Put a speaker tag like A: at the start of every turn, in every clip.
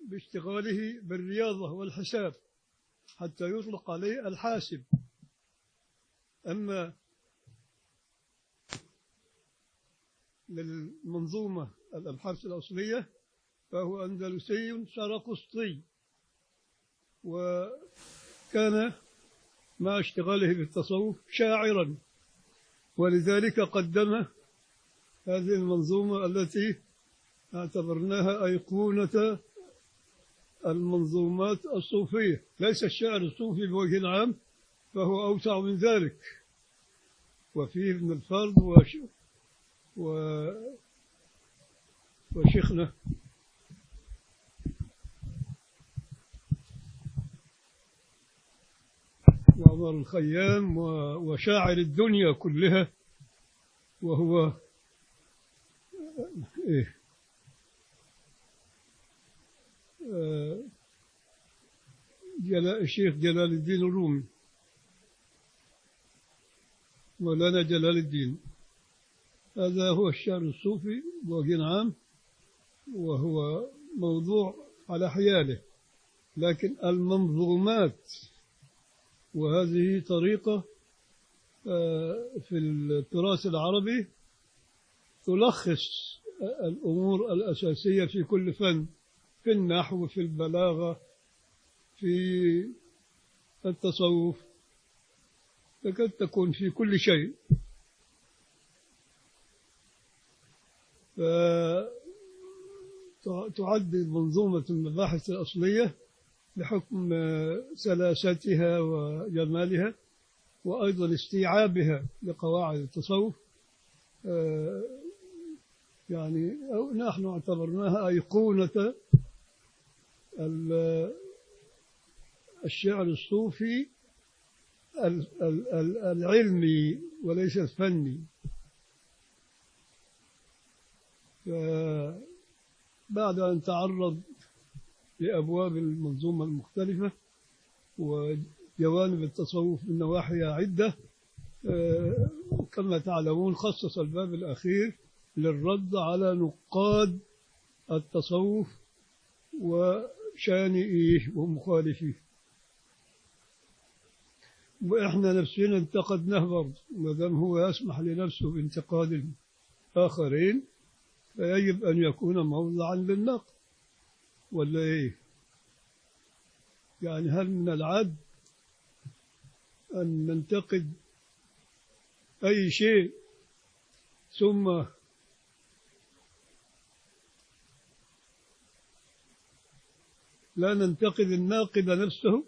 A: باشتغاله بالرياضة والحساب حتى يطلق عليه الحاسب أما للمنظومة الأبحاث الأصلية فهو أندلسي سرقسطي وكان مع اشتغاله بالتصوف شاعرا ولذلك قدم هذه المنظومة التي اعتبرناها أيقونة المنظومات الصوفية ليس الشعر الصوفي بوجه عام فهو أوسع من ذلك وفيه ابن الفرد وش و وشيخنا وعمر الخيام و- وشاعر الدنيا كلها وهو إيه آه، جلاء الشيخ جلال الدين الرومي مولانا جلال الدين هذا هو الشعر الصوفي بوجه عام وهو موضوع على حياله لكن المنظومات وهذه طريقة آه، في التراث العربي تلخص الأمور الأساسية في كل فن في النحو في البلاغة في التصوف تكاد تكون في كل شيء فتعد منظومة المباحث الأصلية بحكم سلاستها وجمالها وأيضا استيعابها لقواعد التصوف آه، يعني أو نحن اعتبرناها أيقونة ال- الشعر الصوفي ال- ال- ال- العلمي وليس الفني بعد أن تعرض لأبواب المنظومة المختلفة وجوانب التصوف من نواحي عدة آه، كما تعلمون خصص الباب الأخير للرد على نقاد التصوف وشانئيه ومخالفيه وإحنا نفسنا انتقدناه برضه ما دام هو يسمح لنفسه بانتقاد الآخرين فيجب أن يكون موضعا للنقد ولا إيه؟ يعني هل من العدل أن ننتقد أي شيء ثم لا ننتقد الناقد نفسه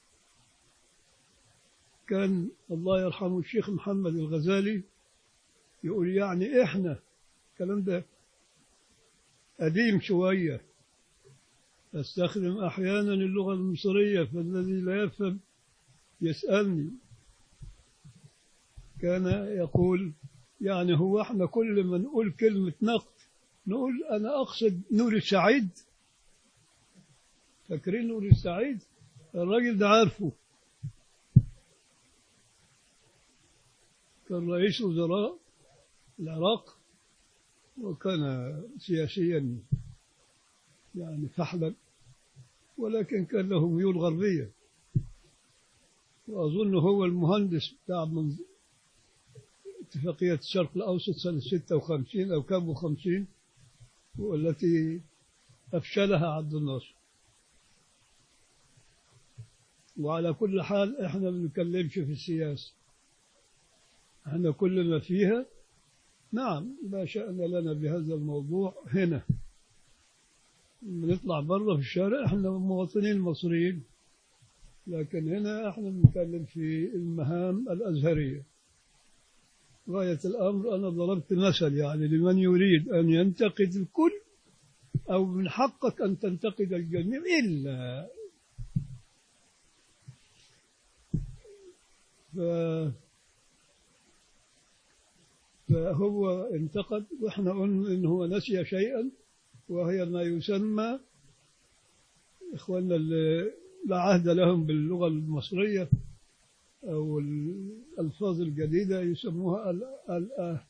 A: كان الله يرحمه الشيخ محمد الغزالي يقول يعني إحنا الكلام ده قديم شوية أستخدم أحيانا اللغة المصرية فالذي لا يفهم يسألني كان يقول يعني هو احنا كل ما نقول كلمة نقد نقول أنا أقصد نور السعيد فاكرين نور السعيد الراجل ده عارفه كان رئيس وزراء العراق وكان سياسيا يعني فحلا ولكن كان له ميول غربية وأظن هو المهندس بتاع من اتفاقية الشرق الأوسط سنة 56 أو كم وخمسين والتي أفشلها عبد الناصر وعلى كل حال احنا ما بنتكلمش في السياسة احنا كل ما فيها نعم لا شأن لنا بهذا الموضوع هنا بنطلع بره في الشارع احنا مواطنين مصريين لكن هنا احنا بنتكلم في المهام الأزهرية غاية الأمر أنا ضربت مثل يعني لمن يريد أن ينتقد الكل أو من حقك أن تنتقد الجميع إلا ف... فهو انتقد واحنا قلنا ان هو نسي شيئا وهي ما يسمى اخواننا اللي لا عهد لهم باللغه المصريه او الالفاظ الجديده يسموها ال ال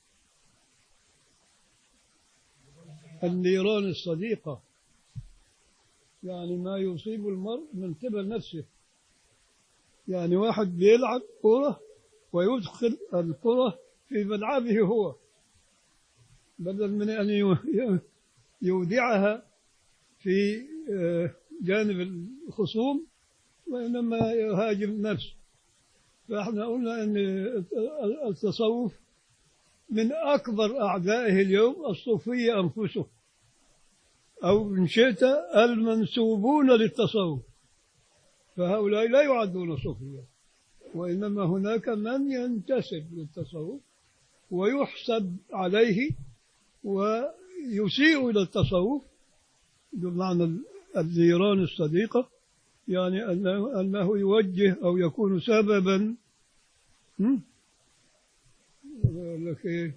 A: النيران الصديقه يعني ما يصيب المرء من قبل نفسه يعني واحد بيلعب كرة ويدخل الكرة في ملعبه هو بدل من أن يو- يودعها في آه، جانب الخصوم وإنما يهاجم نفسه فإحنا قلنا أن التصوف من أكبر أعدائه اليوم الصوفية أنفسهم أو إن شئت المنسوبون للتصوف فهؤلاء لا يعدون صوفيا وإنما هناك من ينتسب للتصوف ويحسب عليه ويسيء إلى التصوف بمعنى النيران الصديقة يعني أنه, أنه يوجه أو يكون سببا هم؟ أقول لك إيه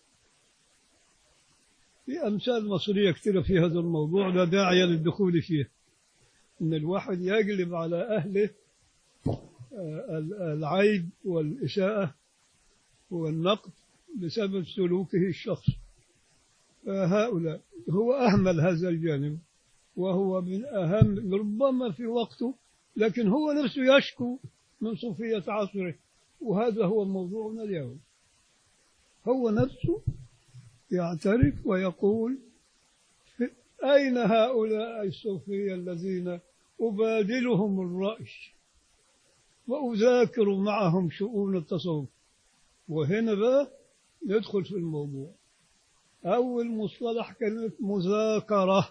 A: في أمثال مصرية كثيرة في هذا الموضوع لا داعي للدخول فيه أن الواحد يقلب على أهله آه، ال- العيب والإساءة والنقد بسبب سلوكه الشخصي فهؤلاء هو أهمل هذا الجانب وهو من أهم ربما في وقته لكن هو نفسه يشكو من صوفية عصره وهذا هو موضوعنا اليوم هو نفسه يعترف ويقول في- أين هؤلاء الصوفية الذين أبادلهم الرأي وأذاكر معهم شؤون التصوف وهنا بقى ندخل في الموضوع أول مصطلح كلمة مذاكرة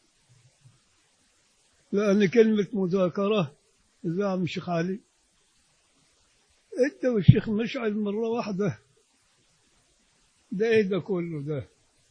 A: لأن كلمة مذاكرة زعم الشيخ علي أنت والشيخ مشعل مرة واحدة ده إيه ده كله ده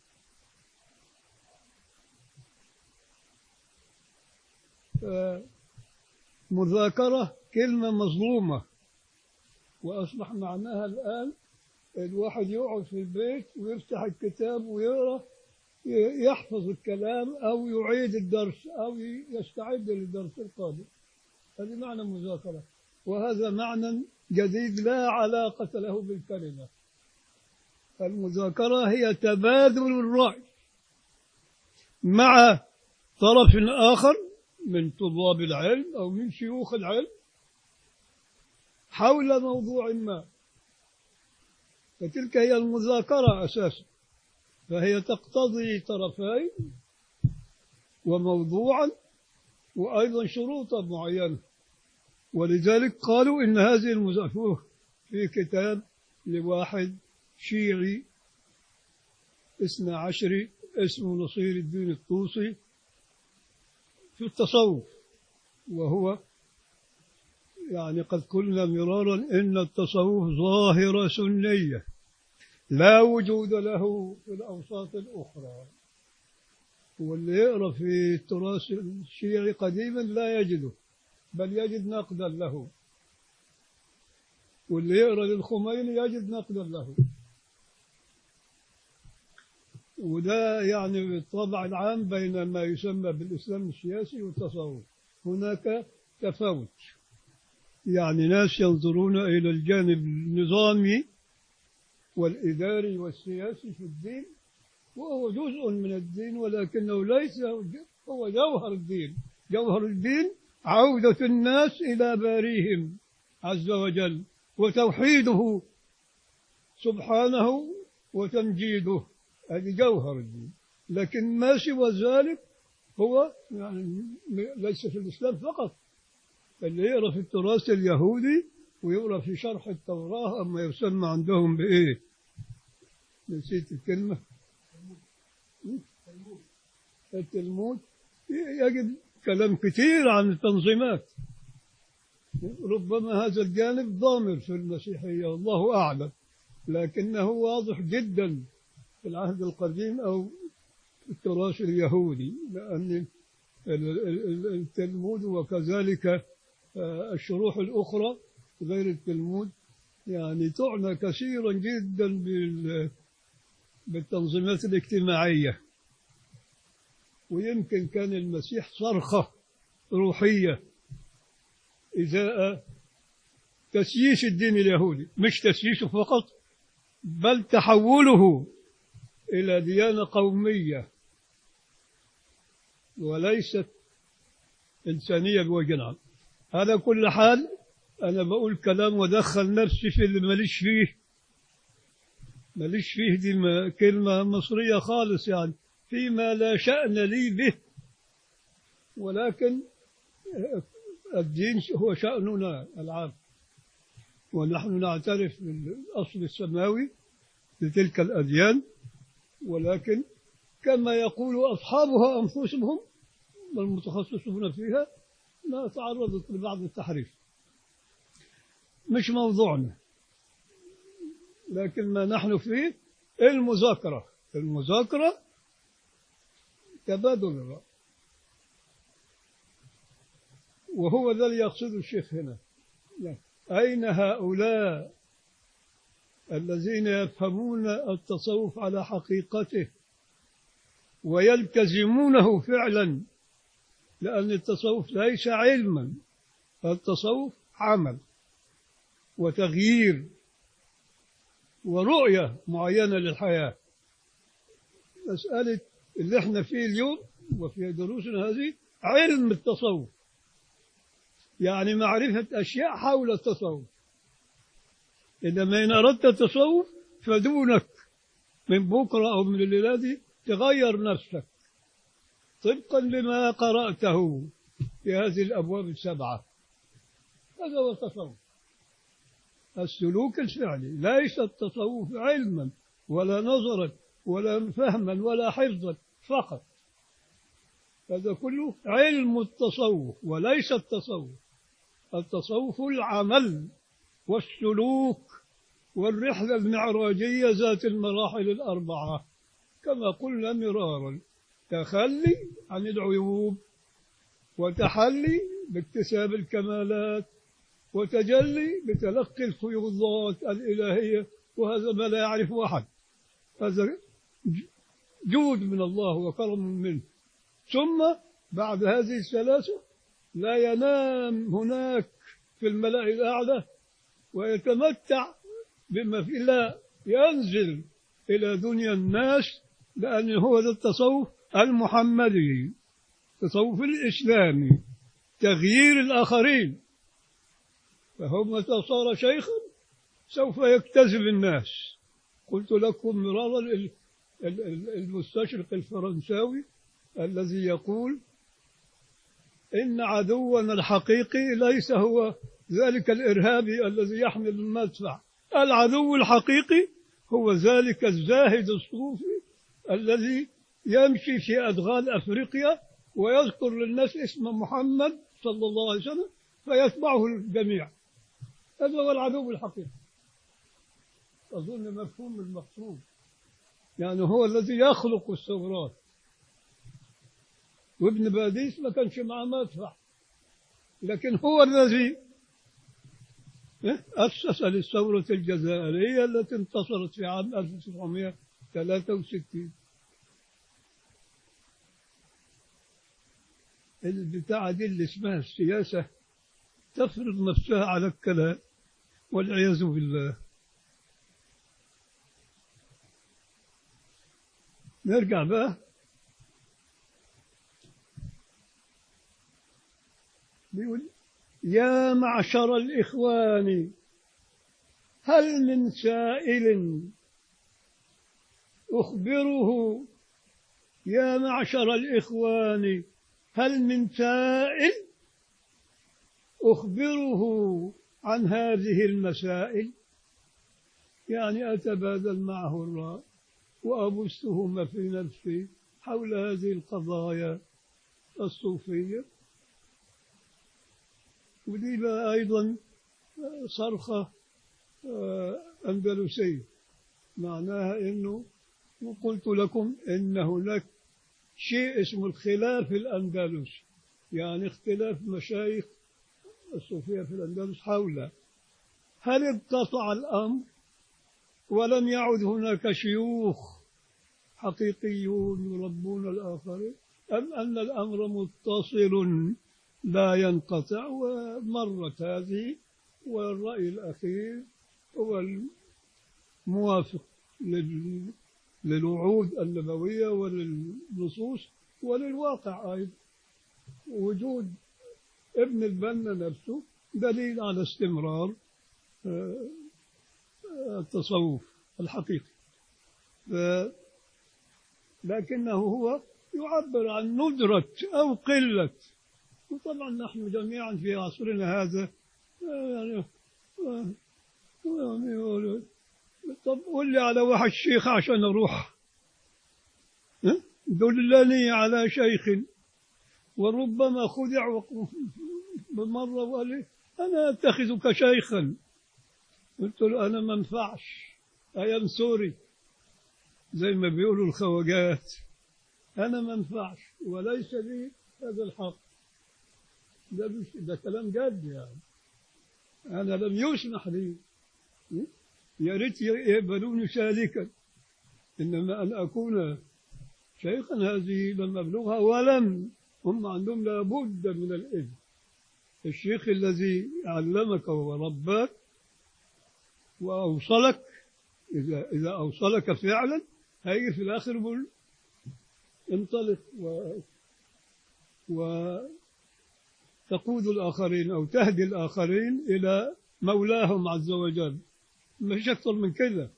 A: مذاكرة كلمة مظلومة وأصبح معناها الآن الواحد يقعد في البيت ويفتح الكتاب ويقرأ ي- يحفظ الكلام أو يعيد الدرس أو ي- يستعد للدرس القادم هذا معنى مذاكرة وهذا معنى جديد لا علاقة له بالكلمة المذاكرة هي تبادل الرأي مع طرف آخر من طلاب العلم أو من شيوخ العلم حول موضوع ما فتلك هي المذاكرة أساسا فهي تقتضي طرفين وموضوعا وأيضا شروطا معينة ولذلك قالوا إن هذه المذاكرة في كتاب لواحد شيعي اثنى عشري اسمه نصير الدين الطوسي في التصوف وهو يعني قد قلنا مرارا إن التصوف ظاهرة سنية لا وجود له في الأوساط الأخرى واللي يقرأ في التراث الشيعي قديما لا يجده بل يجد نقدا له واللي يقرأ للخميني يجد نقدا له وده يعني بالطبع العام بين ما يسمى بالإسلام السياسي والتصوف هناك تفاوت يعني ناس ينظرون إلى الجانب النظامي والإداري والسياسي في الدين وهو جزء من الدين ولكنه ليس هو جوهر الدين جوهر الدين عودة الناس إلى باريهم عز وجل وتوحيده سبحانه وتمجيده هذه جوهر الدين لكن ما سوى ذلك هو يعني ليس في الإسلام فقط اللي يقرأ في التراث اليهودي ويقرأ في شرح التوراة أما يسمى عندهم بإيه نسيت الكلمة التلمود يجد كلام كثير عن التنظيمات ربما هذا الجانب ضامر في المسيحية والله أعلم لكنه واضح جدا في العهد القديم أو في التراث اليهودي لأن التلمود وكذلك الشروح الأخرى غير التلمود يعني تعنى كثيرا جدا بالتنظيمات الاجتماعية ويمكن كان المسيح صرخة روحية إزاء تسييس الدين اليهودي مش تسييسه فقط بل تحوله إلى ديانة قومية وليست إنسانية بوجه عام على كل حال أنا بقول كلام ودخل نفسي في اللي ماليش فيه ماليش فيه دي ما- كلمة مصرية خالص يعني فيما لا شأن لي به ولكن الدين هو شأننا العام ونحن نعترف بالأصل السماوي لتلك الأديان ولكن كما يقول أصحابها أنفسهم والمتخصصون فيها ما تعرضت لبعض التحريف مش موضوعنا لكن ما نحن فيه المذاكرة المذاكرة تبادل الرأي وهو ذا اللي يقصده الشيخ هنا يعني أين هؤلاء الذين يفهمون التصوف على حقيقته ويلتزمونه فعلا لأن التصوف ليس علما التصوف عمل وتغيير ورؤية معينة للحياة مسألة اللي احنا فيه اليوم وفي دروسنا هذه علم التصوف يعني معرفة أشياء حول التصوف إنما إن أردت التصوف فدونك من بكرة أو من الليلة دي تغير نفسك طبقا لما قرأته في هذه الأبواب السبعة هذا هو التصوف السلوك الفعلي ليس التصوف علما ولا نظرا ولا فهما ولا حفظا فقط هذا كله علم التصوف وليس التصوف التصوف العمل والسلوك والرحلة المعراجية ذات المراحل الأربعة كما قلنا مرارا تخلي عن العيوب وتحلي باكتساب الكمالات وتجلي بتلقي الفيوضات الإلهية وهذا ما لا يعرف أحد هذا جود من الله وكرم منه ثم بعد هذه الثلاثة لا ينام هناك في الملأ الأعلى ويتمتع بما في لا ينزل إلى دنيا الناس لأن هو ذا التصوف المحمدي التصوف الإسلامي تغيير الآخرين فهو متى صار شيخا سوف يكتسب الناس قلت لكم مرارا ال- ال- ال- المستشرق الفرنساوي الذي يقول إن عدونا الحقيقي ليس هو ذلك الإرهابي الذي يحمل المدفع العدو الحقيقي هو ذلك الزاهد الصوفي الذي يمشي في أدغال أفريقيا ويذكر للناس اسم محمد صلى الله عليه وسلم فيتبعه الجميع هذا هو العدو الحقيقي أظن مفهوم المقصود يعني هو الذي يخلق الثورات وابن باديس ما كانش معاه مدفع لكن هو الذي أسس للثورة الجزائرية التي انتصرت في عام 1963 البتاعة دي اللي اسمها السياسة تفرض نفسها على الكلام والعياذ بالله نرجع بقى بيقول يا معشر الإخوان هل من سائل أخبره يا معشر الإخوان هل من سائل أخبره عن هذه المسائل يعني أتبادل معه الرأي وأبثهما في نفسي حول هذه القضايا الصوفية ودي بقى أيضا صرخة آه، أندلسية معناها أنه وقلت لكم أن هناك شيء اسمه الخلاف الأندلسي يعني اختلاف مشايخ الصوفية في الأندلس حوله هل انقطع الأمر ولم يعد هناك شيوخ حقيقيون يربون الآخرين أم أن الأمر متصل لا ينقطع ومرت هذه والرأي الأخير هو الموافق لل- للوعود النبوية وللنصوص وللواقع أيضا وجود ابن البنا نفسه دليل على استمرار آه، التصوف الحقيقي ف- لكنه هو يعبر عن ندرة أو قلة وطبعا نحن جميعا في عصرنا هذا آه، يعني آه، يعني يقولوا، طب قل لي على واحد شيخ عشان أروح ها؟ دلني على شيخ وربما خدع وق- بمرة وقال لي أنا أتخذك شيخا قلت له أنا ما انفعش أيام سوري زي ما بيقولوا الخواجات أنا ما انفعش وليس لي هذا الحق ده, مش ده كلام جد يعني أنا لم يسمح لي يا ريت يقبلوني سالكا إنما أن أكون شيخا هذه لم أبلغها ولم هم عندهم لابد من الإذن الشيخ الذي علمك ورباك وأوصلك إذا إذا أوصلك فعلا هيجي في الآخر يقول انطلق و وتقود الآخرين أو تهدي الآخرين إلى مولاهم عز وجل مش أكثر من كذا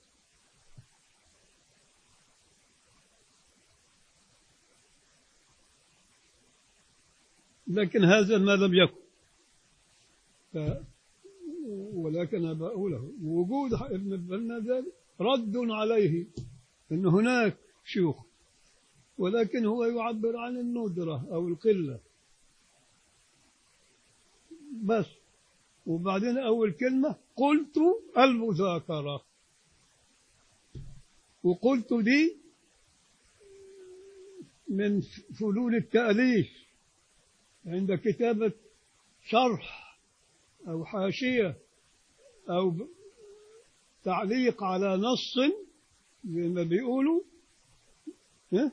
A: لكن هذا ما لم يكن ف... ولكن أبا له وجود ابن البنا ذلك رد عليه أن هناك شيوخ ولكن هو يعبر عن الندرة أو القلة بس وبعدين أول كلمة قلت المذاكرة وقلت دي من فنون التأليف عند كتابة شرح أو حاشية أو ب- تعليق على نص زي ما بيقولوا ها؟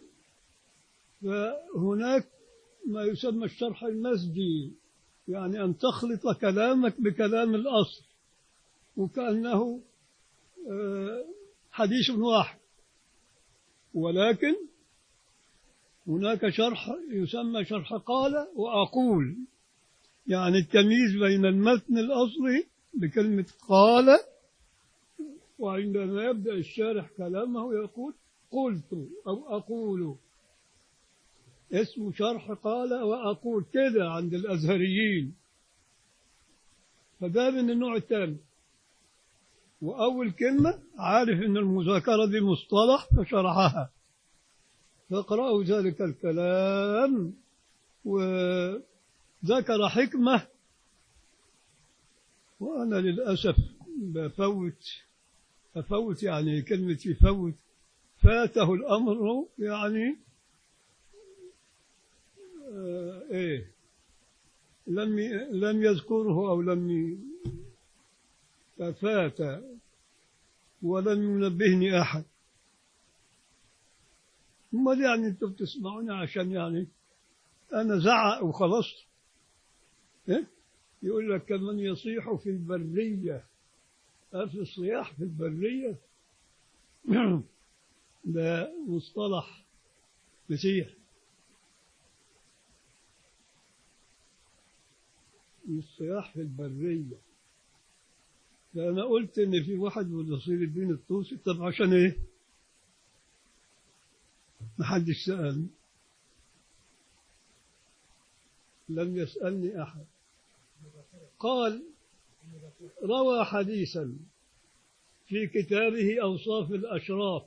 A: فهناك ما يسمى الشرح المسجي يعني أن تخلط كلامك بكلام الأصل وكأنه آه، حديث واحد ولكن هناك شرح يسمى شرح قال وأقول يعني التمييز بين المتن الأصلي بكلمة قال وعندما يبدأ الشارح كلامه يقول قلت أو أقول اسمه شرح قال وأقول كده عند الأزهريين فده من النوع الثاني وأول كلمة عارف أن المذاكرة دي مصطلح فشرحها فاقرأوا ذلك الكلام وذكر حكمة وأنا للأسف بفوت أفوت يعني كلمة يفوت فاته الأمر يعني آه إيه لم ي- لم يذكره أو لم ي- ففات ولم ينبهني أحد امال يعني انتم بتسمعوني عشان يعني انا زعق وخلاص إيه؟ يقول لك كمن يصيح في البرية عارف الصياح في البرية ده مصطلح مسيح الصياح في البرية فأنا قلت إن في واحد من نصير الدين الطوسي طب عشان إيه؟ ما حدش سألني لم يسألني أحد قال روى حديثا في كتابه أوصاف الأشراف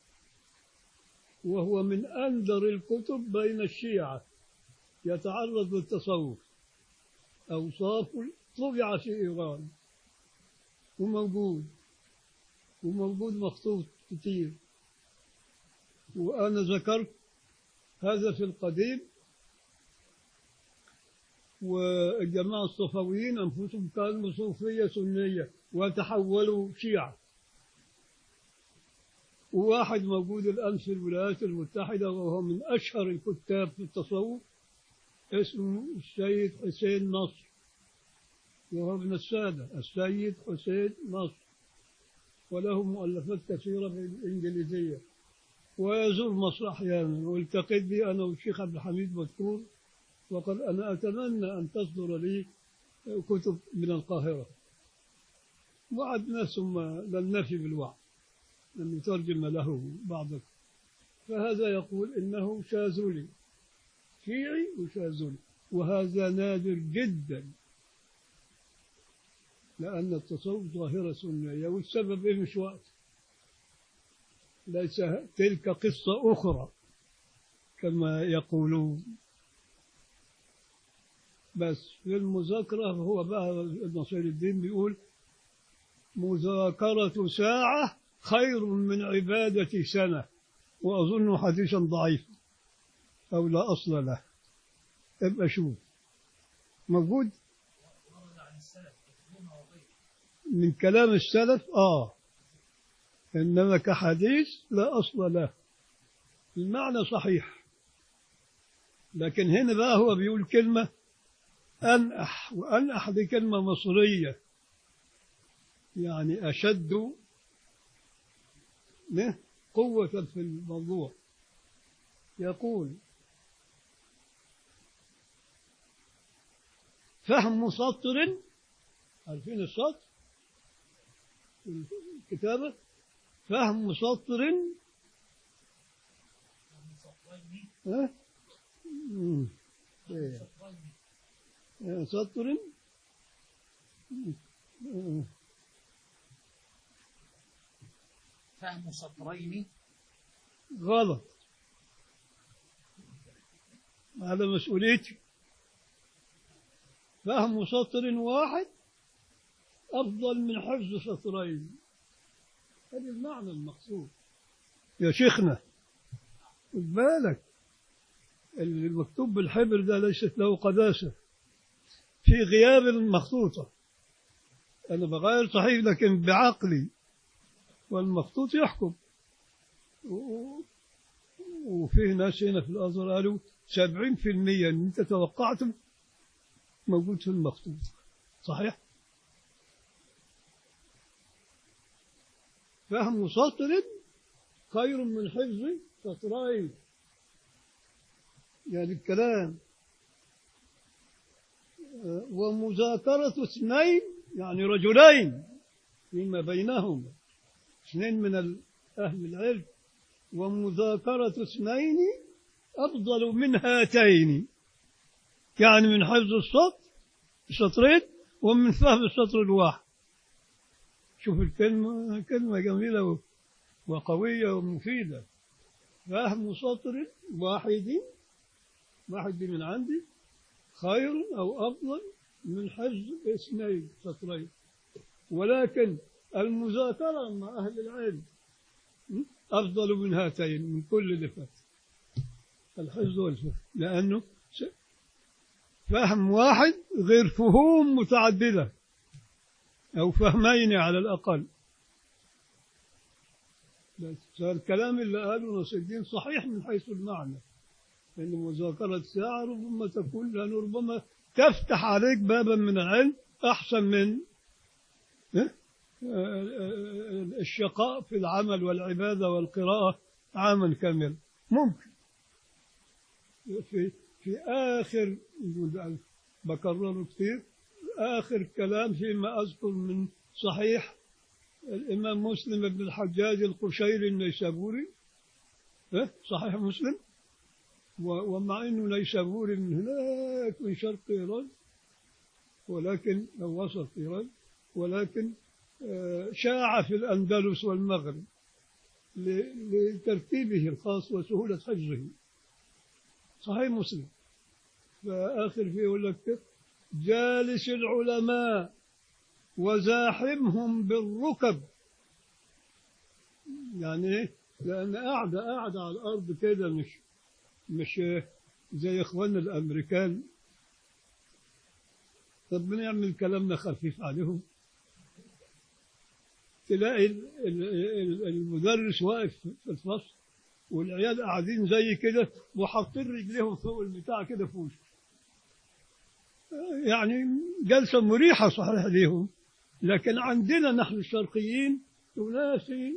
A: وهو من أندر الكتب بين الشيعة يتعرض للتصوف أوصاف طبع في إيران وموجود وموجود مخطوط كتير وأنا ذكرت هذا في القديم والجماعة الصفويين أنفسهم كانوا صوفية سنية وتحولوا شيعة وواحد موجود الآن في الولايات المتحدة وهو من أشهر الكتاب في التصوف اسمه السيد حسين نصر وهو من السادة السيد حسين نصر وله مؤلفات كثيرة بالإنجليزية ويزور مصر أحيانا والتقيت به أنا والشيخ عبد الحميد مذكور وقال أنا أتمنى أن تصدر لي كتب من القاهرة وعدنا ثم لم نفي بالوعد لم نترجم له بعض فهذا يقول إنه شاذلي شيعي وشاذلي وهذا نادر جدا لأن التصوف ظاهرة سنية والسبب إيه مش وقت ليس تلك قصة أخرى كما يقولون بس في المذاكرة هو بقى نصير الدين بيقول مذاكرة ساعة خير من عبادة سنة وأظن حديثا ضعيفا أو لا أصل له ابقى شوف موجود من كلام السلف آه إنما كحديث لا أصل له المعنى صحيح لكن هنا بقى هو بيقول كلمة أنأح وأنأح دي كلمة مصرية يعني أشد قوة في الموضوع يقول فهم سطر عارفين السطر الكتابة فهم سطر ها؟ مم. إيه. إيه، سطر مم.
B: فهم سطرين
A: غلط هذا مسؤوليتي فهم سطر واحد أفضل من حفظ سطرين هذا المعنى المقصود يا شيخنا خد بالك المكتوب بالحبر ده ليست له قداسة في غياب المخطوطة أنا بغير صحيح لكن بعقلي والمخطوط يحكم و- وفي ناس هنا في الأزهر قالوا سبعين في المية أن أنت توقعته موجود في المخطوط صحيح؟ فهم سطر خير من حفظ سطرين يعني الكلام آه، ومذاكرة اثنين يعني رجلين فيما بينهما اثنين من ال- أهل العلم ومذاكرة اثنين أفضل من هاتين يعني من حفظ السطر السطرين ومن فهم السطر الواحد شوف الكلمة كلمة جميلة و- وقوية ومفيدة فهم سطر واحد واحد دي من عندي خير أو أفضل من حفظ اثنين سطرين ولكن المذاكرة مع أهل العلم م? أفضل من هاتين من كل اللي فات الحفظ والفهم لأنه س- فهم واحد غير فهوم متعددة أو فهمين على الأقل بس الكلام اللي قاله نصر الدين صحيح من حيث المعنى لأن مذاكرة ساعة ربما تكون لأنه ربما تفتح عليك بابا من العلم أحسن من إيه؟ آه، آه، الشقاء في العمل والعبادة والقراءة عاما كاملا ممكن في في آخر بكرره كثير آخر كلام فيما أذكر من صحيح الإمام مسلم بن الحجاج القشيري النيسابوري إيه؟ صحيح مسلم و- ومع أنه نيسابوري من هناك من شرق إيران ولكن أو وسط إيران ولكن آه، شاع في الأندلس والمغرب ل- لترتيبه الخاص وسهولة حفظه صحيح مسلم فآخر فيه يقول لك جالس العلماء وزاحمهم بالركب يعني إيه؟ لأن قاعدة قاعدة على الأرض كده مش مش زي إخواننا الأمريكان طب بنعمل كلامنا خفيف عليهم تلاقي ال- ال- ال- المدرس واقف في الفصل والعيال قاعدين زي كده وحاطين رجليهم فوق البتاع كده في وشه يعني جلسة مريحة صحيح ليهم لكن عندنا نحن الشرقيين تنافي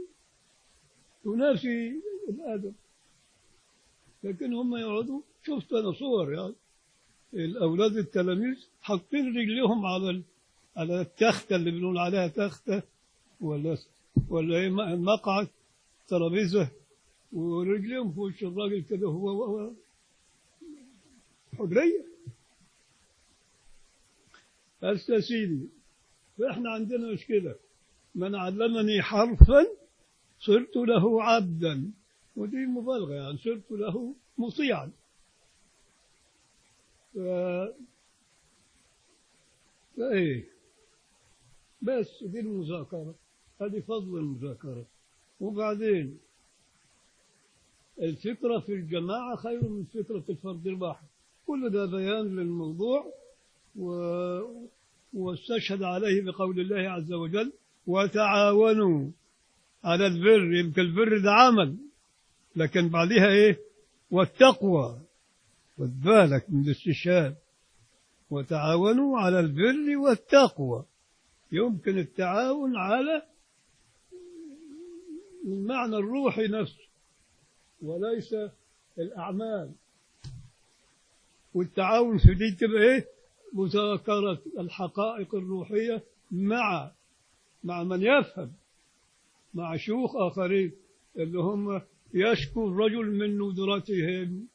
A: تنافي الأدب لكن هم يقعدوا شفت أنا صور يعني الأولاد التلاميذ حاطين رجليهم على ال- على التختة اللي بنقول عليها تختة ولا ولا إيه م- مقعد ترابيزة ورجليهم في وش الراجل كده هو هو حجرية بس يا سيدي فإحنا عندنا مشكلة من علمني حرفا صرت له عبدا ودي مبالغة يعني صرت له مطيعا ف... فإيه بس دي المذاكرة هذه فضل المذاكرة وبعدين الفكرة في الجماعة خير من فكرة الفرد الواحد كل ده بيان للموضوع و... واستشهد عليه بقول الله عز وجل وتعاونوا على البر يمكن البر ده عمل لكن بعدها ايه والتقوى خد بالك من الاستشهاد وتعاونوا على البر والتقوى يمكن التعاون على المعنى الروحي نفسه وليس الأعمال والتعاون في دي تبقى إيه مذاكرة الحقائق الروحية مع مع من يفهم مع شيوخ آخرين اللي هم يشكو الرجل من ندرتهم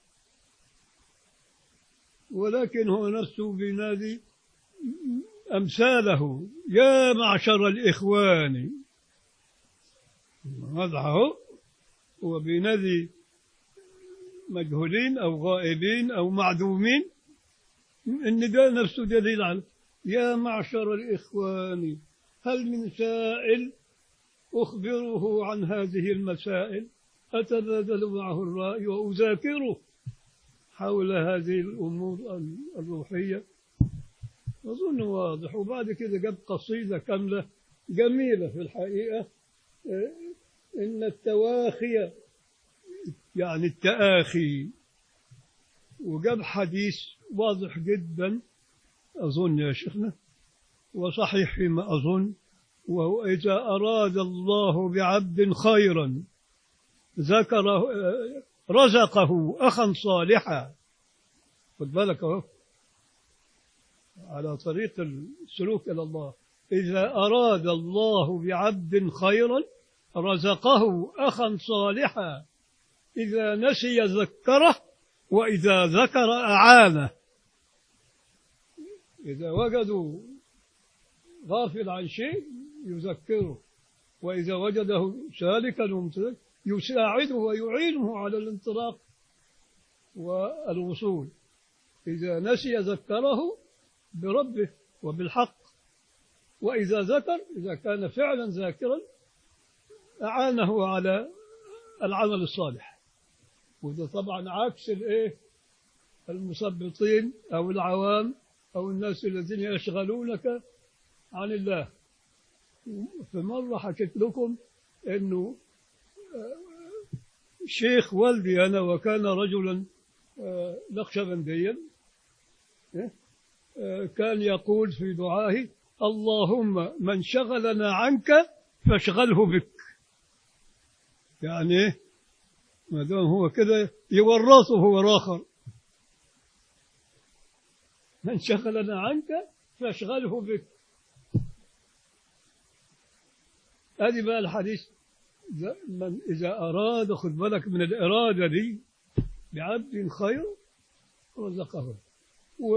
A: ولكن هو نفسه بينادي أمثاله يا معشر الإخوان هذا هو هو بينادي مجهولين أو غائبين أو معدومين إن ده نفسه دليل على يا معشر الإخوان هل من سائل أخبره عن هذه المسائل أتبادل معه الرأي وأذاكره حول هذه الأمور الروحية أظن واضح وبعد كده جاب قصيدة كاملة جميلة في الحقيقة آه، إن التواخي يعني التآخي وجاب حديث واضح جدا أظن يا شيخنا وصحيح فيما أظن وهو إذا أراد الله بعبد خيرا ذكره آه، رزقه أخا صالحا خد بالك أهو على طريق السلوك إلى الله إذا أراد الله بعبد خيرا رزقه أخا صالحا إذا نسي ذكره وإذا ذكر أعانه إذا وجدوا غافل عن شيء يذكره وإذا وجده سالكا ومتلك يساعده ويعينه على الانطلاق والوصول إذا نسي ذكره بربه وبالحق وإذا ذكر إذا كان فعلا ذاكرا أعانه على العمل الصالح وده طبعا عكس الايه المثبطين أو العوام أو الناس الذين يشغلونك عن الله في مرة حكيت لكم أنه شيخ والدي أنا وكان رجلا آه، نقشبنديا إيه؟ آه، كان يقول في دعائه اللهم من شغلنا عنك فاشغله بك يعني إيه؟ ما دام هو كده يورطه هو الآخر من شغلنا عنك فاشغله بك هذه بقى الحديث إذا- من إذا أراد خد بالك من الإرادة دي بعبد خير رزقه و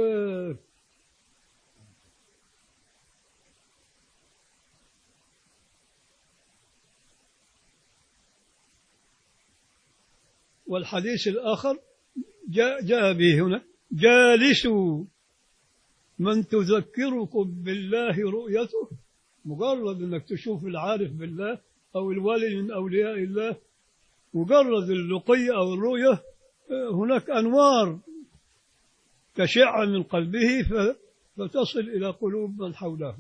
A: والحديث الآخر جاء, جاء به هنا جالسوا من تذكركم بالله رؤيته مجرد انك تشوف العارف بالله او الولي من اولياء الله مجرد اللقي او الرؤيه آه، هناك انوار تشع من قلبه ف- فتصل الى قلوب من حوله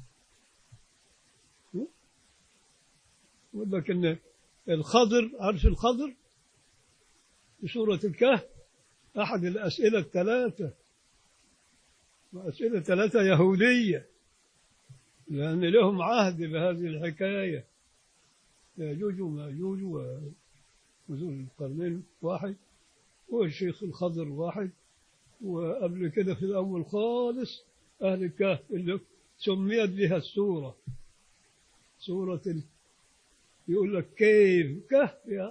A: ولكن الخضر عارف الخضر في سورة الكهف أحد الأسئلة الثلاثة وأسئلة ثلاثة يهودية لأن لهم عهد بهذه الحكاية يأجوج ومأجوج وذو القرنين واحد والشيخ الخضر واحد وقبل كده في الأول خالص أهل الكهف اللي سميت بها السورة سورة ال... يقول لك كيف كهف يا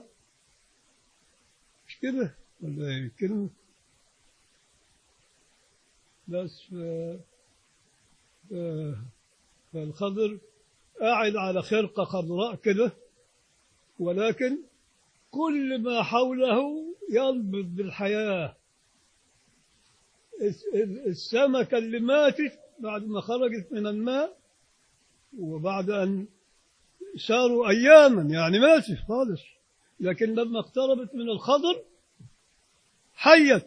A: مش كده ولا ايه كلمة بس ف... ف... فالخضر قاعد على خرقة خضراء كده ولكن كل ما حوله ينبض بالحياة الس- ال- السمكة اللي ماتت بعد ما خرجت من الماء وبعد أن ساروا أياما يعني ماتت خالص لكن لما اقتربت من الخضر حيت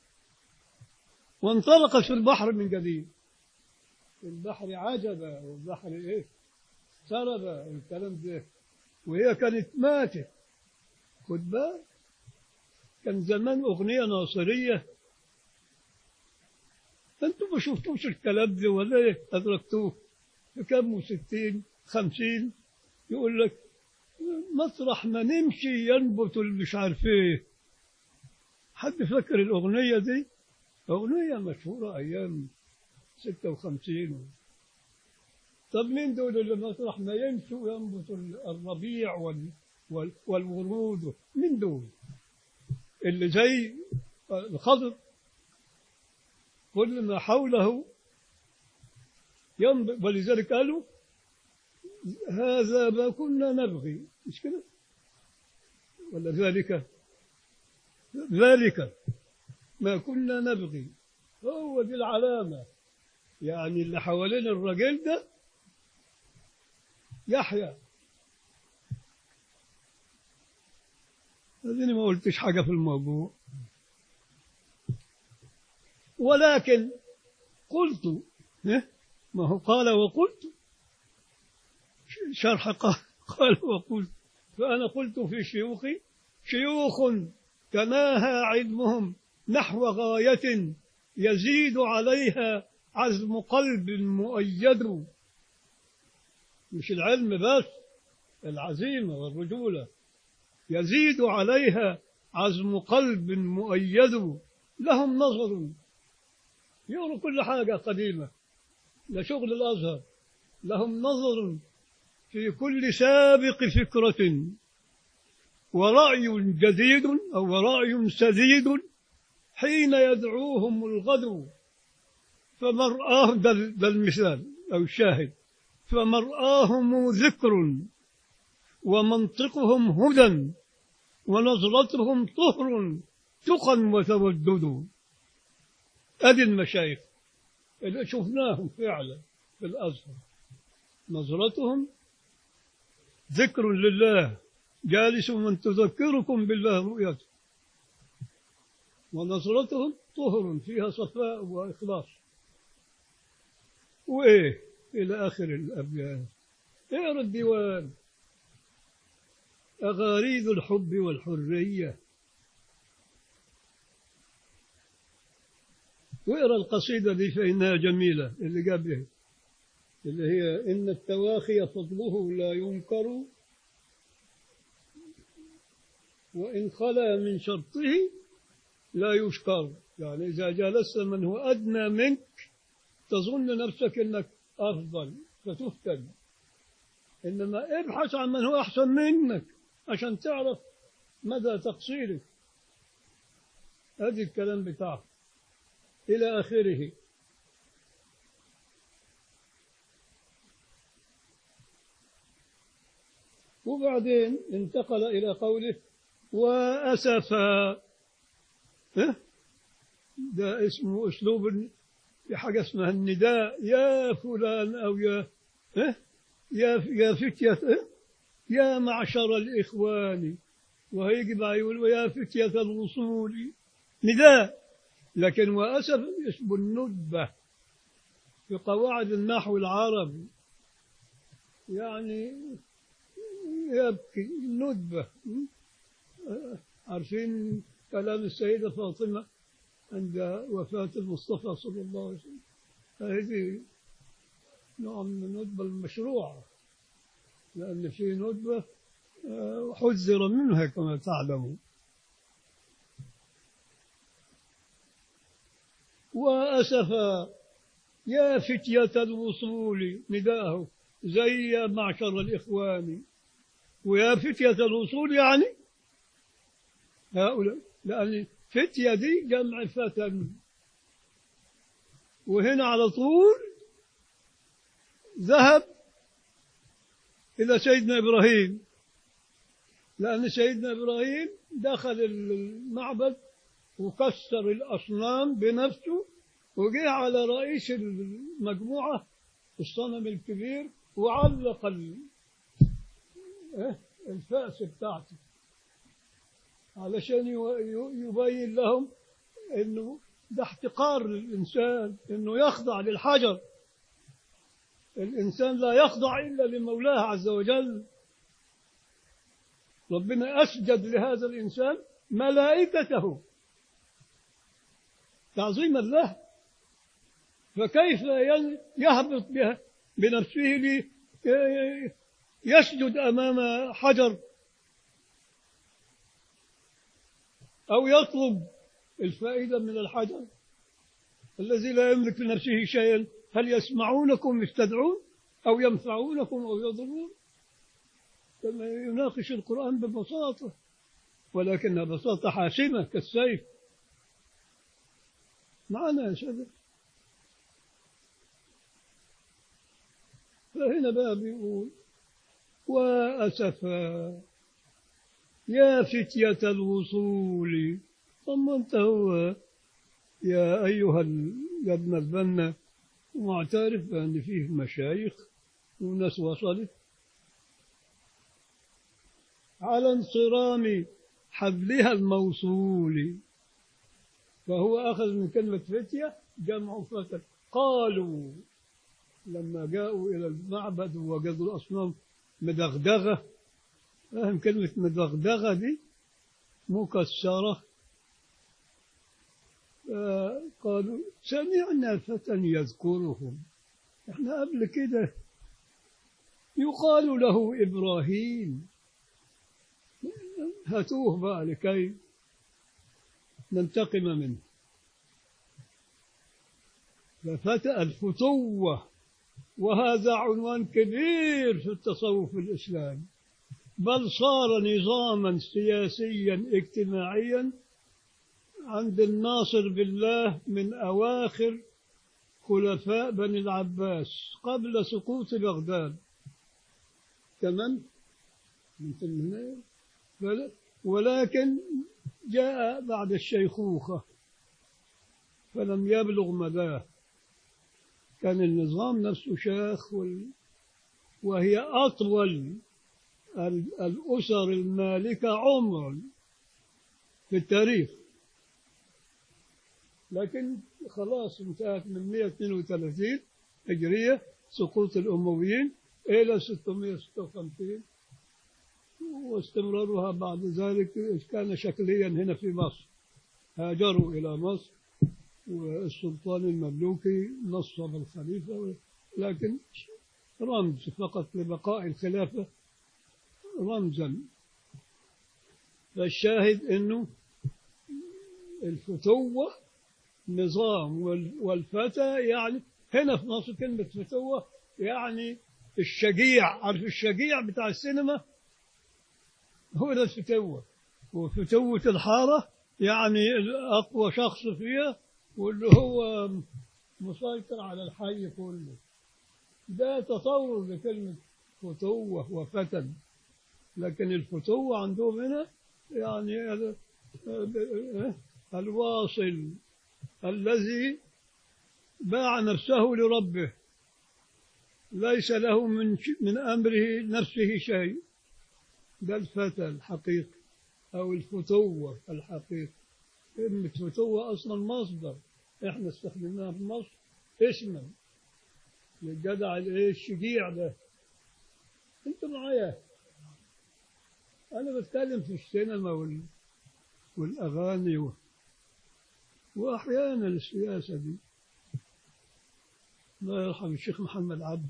A: وانطلقت في البحر من جديد البحر عجبة والبحر ايه سربة الكلام ده وهي كانت ماتت خد بالك كان زمان أغنية ناصرية أنتم ما شفتوش الكلام ده ولا إيه أدركتوه في كام وستين خمسين يقول لك مطرح ما نمشي ينبت المش عارف إيه حد فاكر الأغنية دي أغنية مشهورة أيام ستة وخمسين طب مين دول اللي مطرح ما يمشوا ينبت الربيع وال وال والورود مين دول اللي زي الخضر كل ما حوله ينبت ولذلك قالوا هذا ما كنا نبغي مش كده ولا ذلك ذلك ما كنا نبغي هو دي العلامة يعني اللي حوالين الرجل ده يحيى هذه ما قلتش حاجة في الموضوع ولكن قلت إيه؟ ما هو قال وقلت شرح قال, قال وقلت فأنا قلت في شيوخي شيوخ تناهى علمهم نحو غاية يزيد عليها عزم قلب مؤيد مش العلم بس العزيمة والرجولة يزيد عليها عزم قلب مؤيد لهم نظر يقولوا كل حاجة قديمة لشغل الأزهر لهم نظر في كل سابق فكرة ورأي جديد أو رأي سديد حين يدعوهم الغدو فمرآه ده, ده المثال أو الشاهد فمرآهم ذكر ومنطقهم هدى ونظرتهم طهر تقى وتودد أدي المشايخ اللي شفناهم فعلا في الأزهر نظرتهم ذكر لله جالس من تذكركم بالله رؤيته ونظرتهم طهر فيها صفاء وإخلاص وإيه إلى آخر الأبيات اقرا الديوان أغاريد الحب والحرية واقرا القصيدة دي فإنها جميلة اللي جابها اللي هي إن التواخي فضله لا ينكر وإن خلا من شرطه لا يشكر يعني إذا جالست من هو أدنى منك تظن نفسك أنك أفضل فتفتن إنما ابحث عن من هو أحسن منك عشان تعرف مدى تقصيرك هذه الكلام بتاعه إلى آخره وبعدين انتقل إلى قوله وأسفا ها؟ ده اسمه أسلوب في حاجة اسمها النداء يا فلان أو يا ها؟ يا يا فتية ها؟ يا معشر الإخوان وهيجي بقى يقول ويا فتية الوصول نداء لكن وأسف اسم الندبة في قواعد النحو العربي يعني يبكي ندبة عارفين كلام السيدة فاطمة عند وفاة المصطفى صلى الله عليه وسلم هذه نوع من الندبة المشروعة لأن في ندبة حذر منها كما تعلمون وأسفا يا فتية الوصول نداءه زي يا معشر الإخوان ويا فتية الوصول يعني هؤلاء لأن فتية دي جمع فتى وهنا على طول ذهب إلى سيدنا إبراهيم لأن سيدنا إبراهيم دخل المعبد وكسر الأصنام بنفسه وجه على رئيس المجموعة الصنم الكبير وعلق ال- إيه؟ الفأس بتاعته علشان يو- يو- يبين لهم انه ده احتقار للانسان انه يخضع للحجر الانسان لا يخضع الا لمولاه عز وجل ربنا اسجد لهذا الانسان ملائكته تعظيما له فكيف ين- يهبط بها بنفسه لي يسجد امام حجر أو يطلب الفائدة من الحجر الذي لا يملك لنفسه شيئا هل يسمعونكم يستدعون أو ينفعونكم أو يضرون كما يناقش القرآن ببساطة ولكنها بساطة حاسمة كالسيف معنا يا شباب فهنا بقى بيقول وأسفا يا فتية الوصول طمنت هو يا أيها ال- يا ابن البنا معترف بأن فيه مشايخ وناس وصلت على انصرام حبلها الموصول فهو أخذ من كلمة فتية جمع فتى قالوا لما جاءوا إلى المعبد ووجدوا الأصنام مدغدغة فاهم كلمة مدغدغة دي مكسرة آه، قالوا سمعنا فتى يذكرهم احنا قبل كده يقال له إبراهيم هاتوه بقى لكي ننتقم منه ففتى الفتوة وهذا عنوان كبير في التصوف الإسلامي بل صار نظاما سياسيا اجتماعيا عند الناصر بالله من أواخر خلفاء بني العباس قبل سقوط بغداد تمام من هنا فل- ولكن جاء بعد الشيخوخة فلم يبلغ مداه كان النظام نفسه شاخ وال- وهي أطول ال- الأسر المالكة عمرا في التاريخ لكن خلاص انتهت من 132 هجرية سقوط الأمويين إلى 656 واستمرارها بعد ذلك كان شكليا هنا في مصر هاجروا إلى مصر والسلطان المملوكي نصب الخليفة لكن رمز فقط لبقاء الخلافة رمزا فالشاهد انه الفتوة نظام وال- والفتى يعني هنا في مصر كلمة فتوة يعني الشجيع عارف الشجيع بتاع السينما هو ده الفتوة وفتوة الحارة يعني أقوى شخص فيها واللي هو مسيطر على الحي كله ده تطور لكلمة فتوة وفتن لكن الفتوة عندهم هنا يعني ال- ال- الواصل الذي باع نفسه لربه ليس له من ش- من أمره نفسه شيء ده الفتى الحقيقي أو الفتوة الحقيقي كلمة فتوة أصلا مصدر إحنا استخدمناها في مصر اسما للجدع الإيه الشجيع ده أنت معايا أنا بتكلم في السينما وال... والأغاني و... وأحيانا السياسة دي الله يرحم الشيخ محمد عبد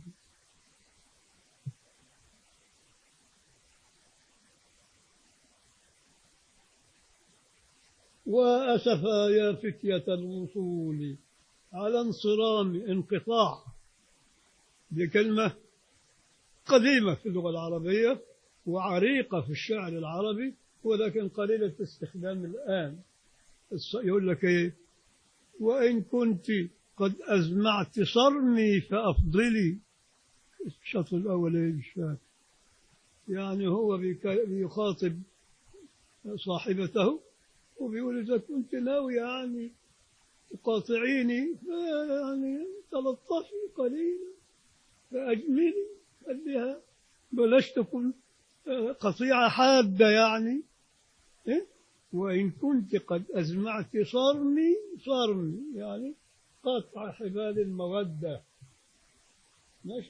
A: وأسفا يا فتية الوصول على انصرام انقطاع دي كلمة قديمة في اللغة العربية وعريقة في الشعر العربي ولكن قليلة الاستخدام الآن الص- يقول لك إيه وإن كنت قد أزمعت صرمي فأفضلي الشطر الأول إيه مش فاكر يعني هو بيك- بيخاطب صاحبته وبيقول إذا كنت ناوي يعني تقاطعيني يعني تلطفي قليلا فأجملي خليها بلاش تكون آه، قطيعة حادة يعني إيه؟ وإن كنت قد أزمعت صرمي صرمي يعني قطع حبال المودة ماشي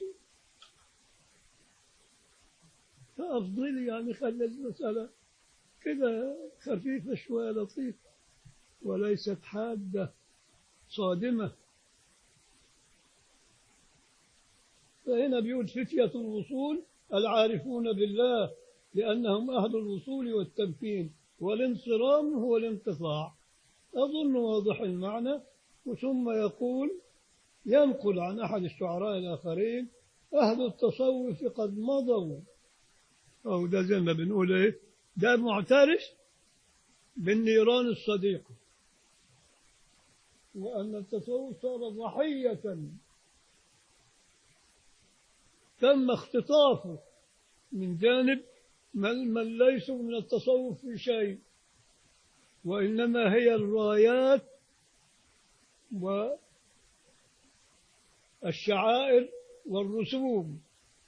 A: فأفضلي يعني خلي المسألة كده خفيفة شوية لطيفة وليست حادة صادمة فهنا بيقول فتية الوصول العارفون بالله لأنهم أهل الوصول والتمكين والانصرام هو الانقطاع أظن واضح المعنى وثم يقول ينقل عن أحد الشعراء الآخرين أهل التصوف قد مضوا أو ده زي ما بنقول إيه ده معترف بالنيران الصديقة وأن التصوف صار ضحية تم اختطافه من جانب من, من ليسوا من التصوف في شيء وإنما هي الرايات والشعائر والرسوم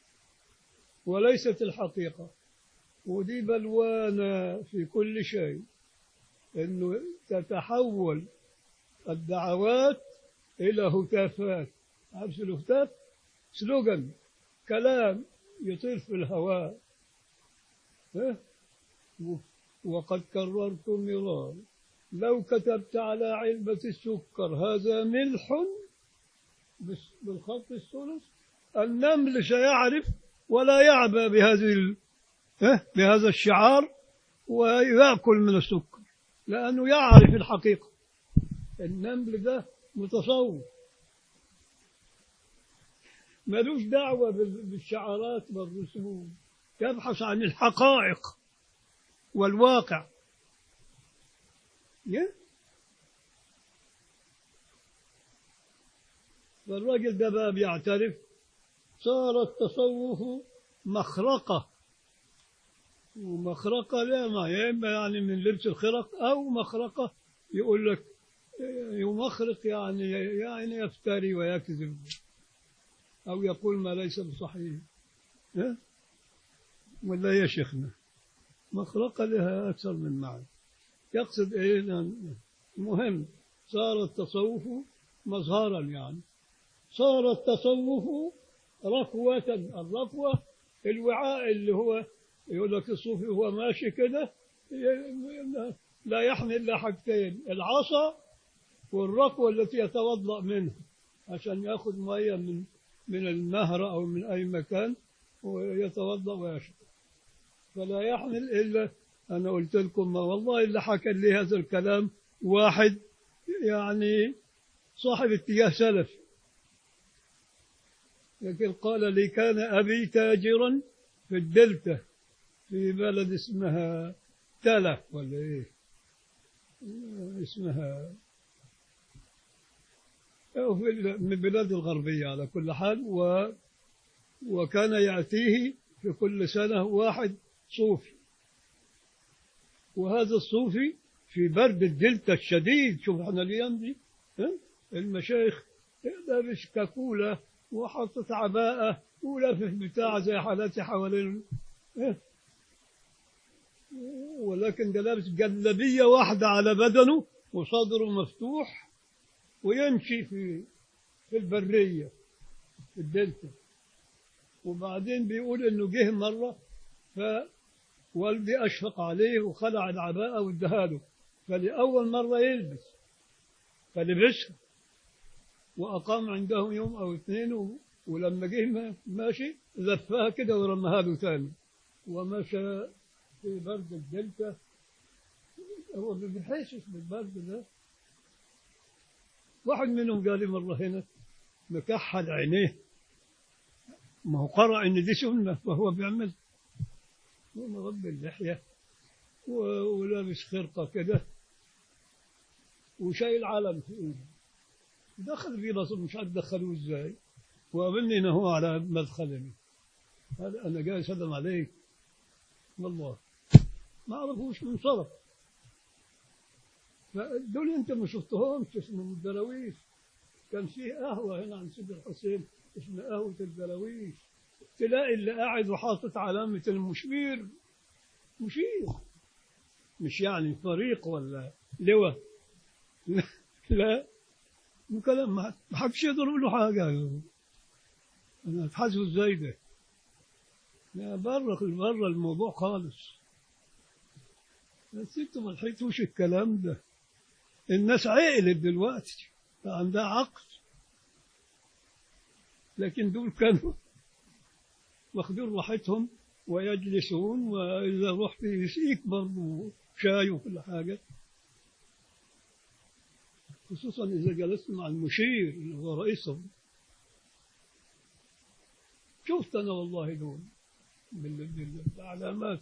A: وليست الحقيقة ودي بلوانا في كل شيء انه تتحول الدعوات الى هتافات عارف الهتاف سلوغان كلام يطير في الهواء ها؟ و- وقد كررت مرارا لو كتبت على علبة السكر هذا ملح بس- بالخط الثلث النمل سيعرف ولا يعبأ بهذه ال... ها؟ بهذا الشعار ويأكل من السكر لأنه يعرف الحقيقة النمل ده متصوف ملوش دعوة بال- بالشعارات والرسوم يبحث عن الحقائق والواقع يا؟ فالراجل ده بقى بيعترف صار التصوف مخرقة ومخرقة لا ما يا إما يعني من لبس الخرق أو مخرقة يقول لك يمخرق يعني يعني يفتري ويكذب أو يقول ما ليس بصحيح ها؟ ولا يا شيخنا مخرقة لها أكثر من معنى يقصد إيه لأن- المهم صار التصوف مظهرا يعني صار التصوف ركوة الركوة الوعاء اللي هو يقول لك الصوفي هو ماشي كده ي- لا يحمل إلا حاجتين العصا والركوة التي يتوضأ منها عشان يأخذ مية من من النهر أو من أي مكان ويتوضأ ويشرب فلا يحمل إلا أنا قلت لكم ما والله اللي حكى لي هذا الكلام واحد يعني صاحب اتجاه سلفي لكن قال لي كان أبي تاجرا في الدلتا في بلد اسمها تلف ولا إيه اسمها أو في ال- من البلاد الغربية على كل حال و وكان يأتيه في كل سنة واحد صوفي وهذا الصوفي في برد الدلتا الشديد شوف احنا الايام دي ها؟ المشايخ لابس كاكوله وحاطط عباءه ولافف بتاع زي حالاتي حوالين ها؟ ولكن ده لابس جلابيه واحده على بدنه وصدره مفتوح ويمشي في في البريه في الدلتا وبعدين بيقول انه جه مره فوالدي اشفق عليه وخلع العباءه واداها له فلأول مرة يلبس فلبسها وأقام عندهم يوم أو اثنين و... ولما جه ما- ماشي لفها كده ورماها له تاني ومشى في برد الدلتا هو ما بيحسش بالبرد ده واحد منهم قال لي مرة هنا مكحل عينيه ما هو قرأ إن دي سنة فهو بيعمل هو مربي اللحية و- ولابس خرقة كده وشايل علم في ايده دخل في مصر مش عارف دخلوه ازاي وقابلني انه هو على مدخلني قال انا جاي اسلم عليك والله ما اعرفوش من صرف فدول انت ما شفتهمش اسمهم الدراويش كان في قهوه هنا عند سيد الحسين اسمها قهوه الدراويش تلاقي اللي قاعد وحاطط علامه المشير مشير مش يعني فريق ولا لواء لا لا مو كلام ما ما حدش يضرب له حاجه انا اتحاسبه ازاي ده لا بره بره الموضوع خالص بس انتوا ما لحقتوش الكلام ده الناس عقلت دلوقتي عندها عقل لكن دول كانوا واخدين راحتهم ويجلسون واذا رحت يسقيك برضه شاي وكل حاجه خصوصا اذا جلست مع المشير اللي هو رئيسهم شفت انا والله دول بال- بال- بالعلامات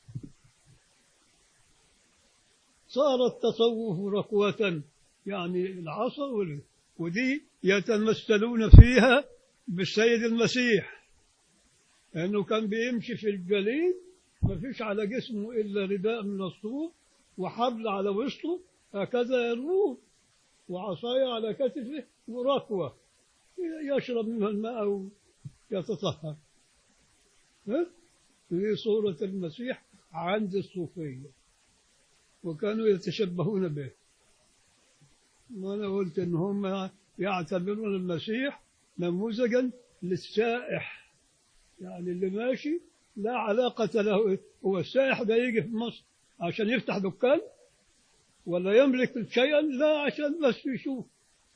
A: صار التصوف ركوة يعني العصا وال- ودي يتمثلون فيها بالسيد المسيح لأنه كان بيمشي في الجليد ما فيش على جسمه إلا رداء من الصوف وحبل على وسطه هكذا يروه وعصاية على كتفه وركوة يشرب منها الماء ويتطهر ها؟ في صورة المسيح عند الصوفية وكانوا يتشبهون به وأنا قلت إن هم يعتبرون المسيح نموذجا للسائح يعني اللي ماشي لا علاقة له هو السائح ده يجي في مصر عشان يفتح دكان ولا يملك شيئا لا عشان بس يشوف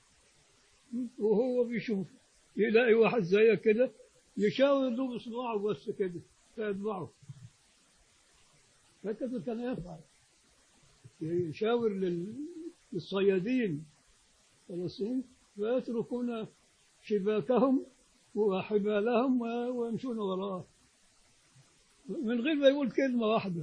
A: وهو بيشوف يلاقي واحد زي كده يشاور له بصباعه بس كده فيتبعه هكذا كان يفعل يشاور لل- للصيادين الفلسطينيين فيتركون شباكهم وحبالهم و- ويمشون وراءه من غير ما يقول كلمة واحدة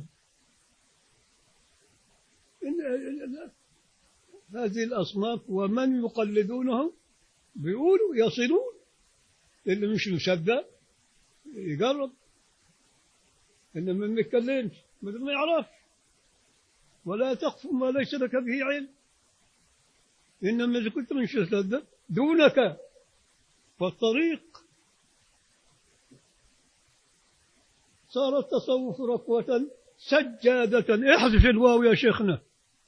A: إن إن- هذه الأصناف ومن يقلدونهم بيقولوا يصلون اللي مش مصدق يجرب إنما ما يتكلمش مثل ما يعرفش ولا تقف ما ليس لك به علم إنما إذا كنت مش مصدق دونك والطريق صار التصوف ركوة سجادة احذف الواو يا شيخنا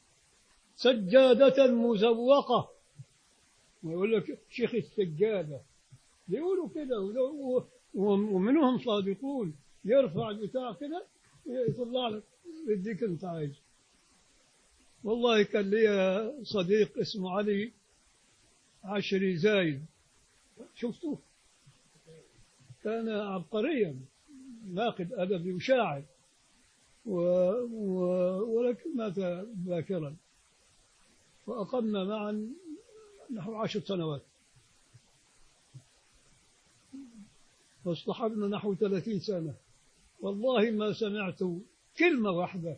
A: سجادة مزوقة ويقول لك شيخ السجادة يقولوا كده ولو- و- ومنهم صادقون يرفع البتاع كده يطلع لك يديك انت عايز والله كان لي صديق اسمه علي عشري زايد شفته كان عبقريا ناقد أدبي وشاعر و... و... ولكن مات باكرا وأقمنا معا نحو عشر سنوات واصطحبنا نحو ثلاثين سنة والله ما سمعت كلمة واحدة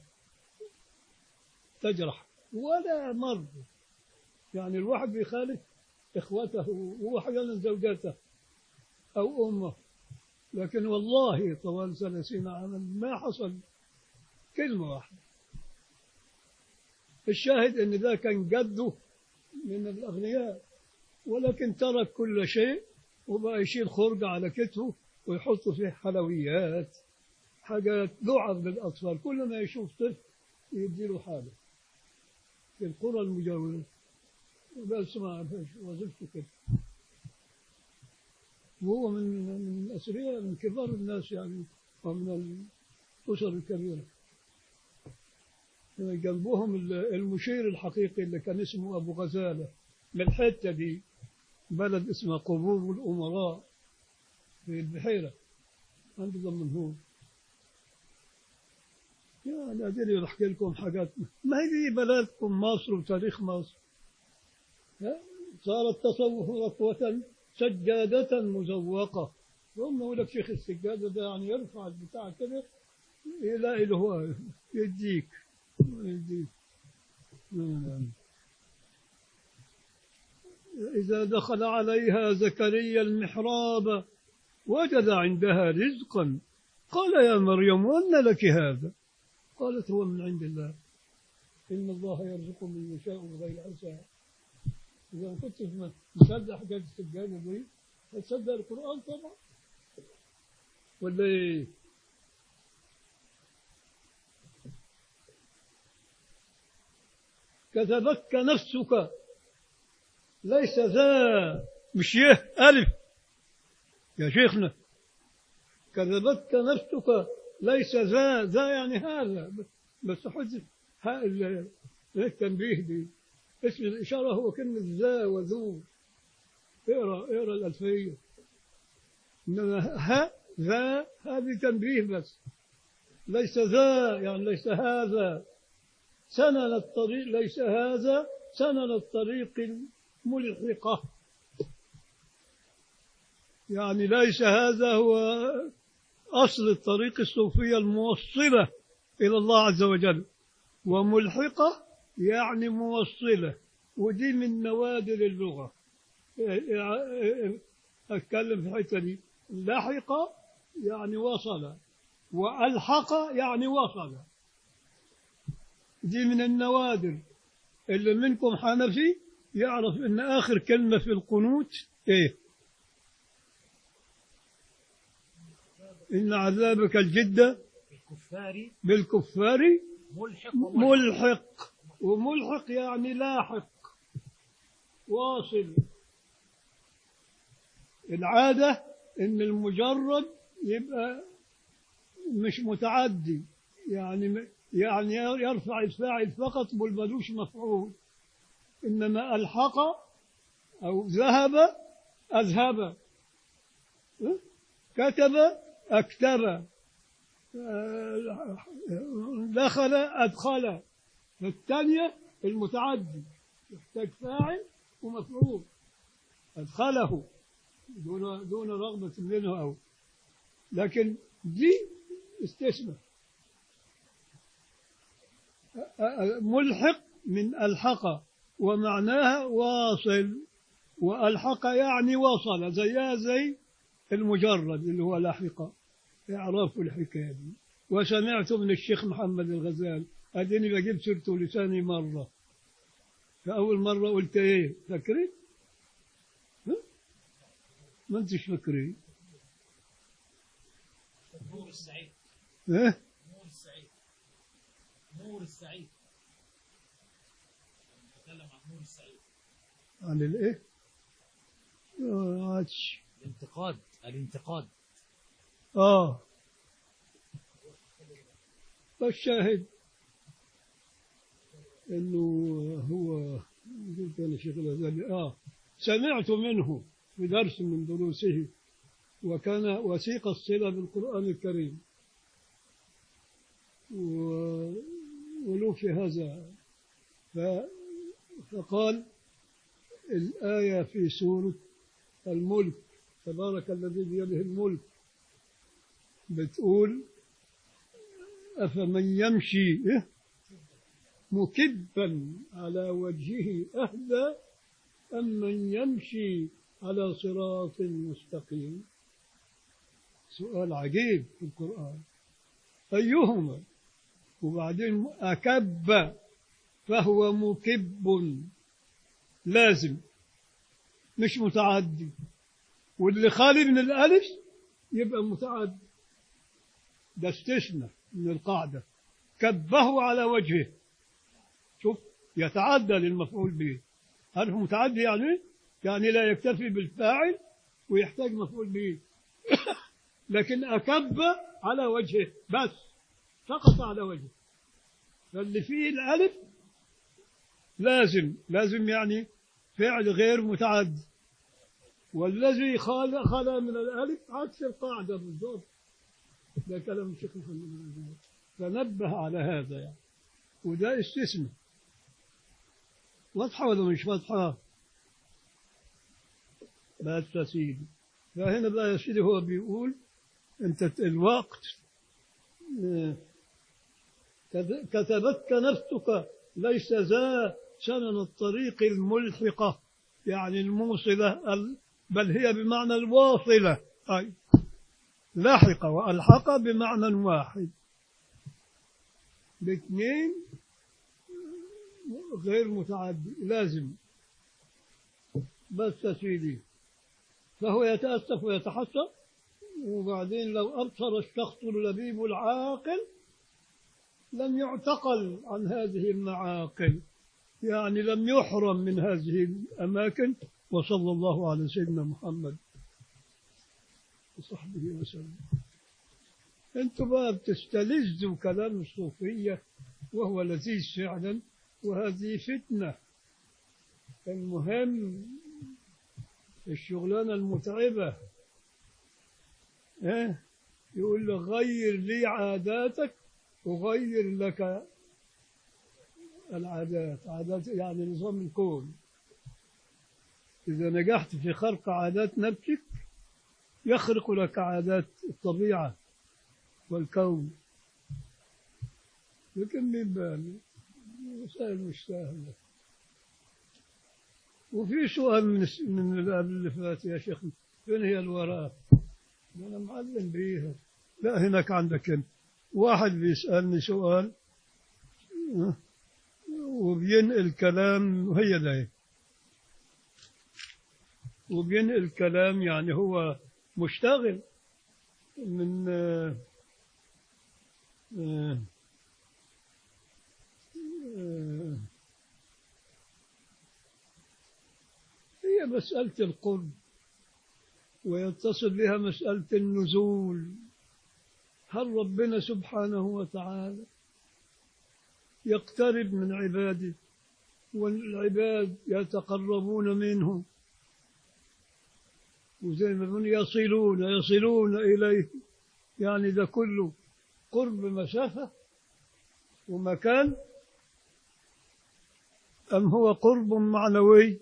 A: تجرح ولا مرة يعني الواحد بيخالف إخوته وأحيانا زوجته أو أمه لكن والله طوال ثلاثين عاما ما حصل كلمة واحدة الشاهد أن ذا كان جده من الأغنياء ولكن ترك كل شيء وبقى يشيل خرجة على كتفه ويحط فيه حلويات حاجات لعب للأطفال كل ما يشوف طفل يديله حاجة في القرى المجاورة بس ما فيش وظيفته كده وهو من من الأثرياء من كبار الناس يعني ومن الأسر الكبيرة جنبهم المشير الحقيقي اللي كان اسمه أبو غزالة من الحتة دي بلد اسمها قبور والأمراء في البحيرة عند ضمنهور يعني أدري بحكي لكم حاجات ما هي دي بلدكم مصر وتاريخ مصر ها؟ صار التصوف ركوة سجادة مزوقة هم يقول لك شيخ السجادة ده يعني يرفع البتاع كده إلى إلى هو يديك يديك نعم. إذا دخل عليها زكريا المحراب وجد عندها رزقا قال يا مريم أن لك هذا قالت هو من عند الله إن الله يرزق من يشاء بغير حساب إذا ما كنتش مصدق حكاية السجادة دي هتصدق القرآن طبعا ولا إيه؟ كذبتك نفسك ليس ذا مش يه ألف يا شيخنا كذبتك نفسك ليس ذا ذا يعني هذا بس حذف ها ال- التنبيه دي اسم الإشارة هو كلمة ذا وذو اقرا اقرا الألفية إنما ها ذا هذه تنبيه بس ليس ذا يعني ليس هذا سنن الطريق ليس هذا سنن الطريق الملحقة يعني ليس هذا هو أصل الطريق الصوفية الموصلة إلى الله عز وجل وملحقة يعني موصلة ودي من نوادر اللغة أتكلم في الحتة دي لحق يعني وصل وألحق يعني وصل دي من النوادر اللي منكم حنفي يعرف ان اخر كلمه في القنوت ايه ان عذابك الجد
B: الكفار
A: بالكفار
B: ملحق وملحق
A: ملحق وملحق يعني لاحق واصل العاده ان المجرد يبقى مش متعدي يعني يعني يرفع الفاعل فقط والملوش مفعول إنما ألحق أو ذهب أذهب كتب أكتب دخل أدخل الثانية المتعدي يحتاج فاعل ومفعول أدخله دون دون رغبة منه أو لكن دي استثناء ملحق من ألحق ومعناها واصل وألحق يعني وصل زيها زي المجرد اللي هو لحق إعراف الحكاية دي وسمعت من الشيخ محمد الغزال أديني بجيب سيرته لساني مرة فأول مرة قلت إيه فاكرين؟ ها؟ ما أنتش فاكرين
B: نور السعيد
A: ها؟
B: نور السعيد نور السعيد نتكلم عن نور السعيد
A: عن الإيه؟ آه عادش.
B: الانتقاد الانتقاد
A: آه فالشاهد إنه هو قلت أنا شيخ الغزالي آه سمعت منه في درس من دروسه وكان وثيق الصلة بالقرآن الكريم و- وله في هذا ف- فقال الآية في سورة الملك تبارك الذي بيده الملك بتقول أفمن يمشي إيه؟ مكبا على وجهه أهدى أم من يمشي على صراط مستقيم سؤال عجيب في القرآن أيهما وبعدين أكب فهو مكب لازم مش متعدي واللي خالي من الألف يبقى متعدي ده استثناء من القاعدة كبه على وجهه شوف يتعدى للمفعول به عارف متعدي يعني إيه؟ يعني لا يكتفي بالفاعل ويحتاج مفعول به لكن أكب على وجهه بس سقط على وجهه فاللي فيه الألف لازم لازم يعني فعل غير متعدي والذي خال خلا من الألف عكس القاعدة بالضبط ده كلام الشيخ محمد بن عبد فنبه على هذا يعني وده استثناء واضحة ولا مش واضحة؟ بس يا سيدي فهنا بقى يا سيدي هو بيقول أنت الوقت آه، كت- كتبتك نفسك ليس ذا سنن الطريق الملحقة يعني الموصلة ال- بل هي بمعنى الواصلة أي لاحق وألحق بمعنى واحد باثنين غير متعدي لازم بس يا سيدي فهو يتأسف ويتحسر وبعدين لو أبصر الشخص اللبيب العاقل لم يعتقل عن هذه المعاقل يعني لم يحرم من هذه الأماكن وصلى الله على سيدنا محمد وصحبه وسلم انتم بقى بتستلذوا كلام الصوفية وهو لذيذ فعلا وهذه فتنة المهم الشغلانة المتعبة ها يقول له غير لي عاداتك وغير لك العادات عادات يعني نظام الكون إذا نجحت في خلق عادات نفسك يخرق لك عادات الطبيعة والكون لكن من بال مسائل مش سهلة وفي سؤال من الس- من اللي قبل اللي فات يا شيخ فين هي الوراء؟ أنا معلم بيها لا هناك عندك انت واحد بيسألني سؤال أه، وبينقل كلام وهي ده وبينقل كلام يعني هو مشتغل من آه، آه، آه، هي مسألة القرب ويتصل بها مسألة النزول هل ربنا سبحانه وتعالى يقترب من عباده والعباد يتقربون منه وزي ما يقولون يصلون يصلون إليه يعني ده كله قرب مسافة ومكان أم هو قرب معنوي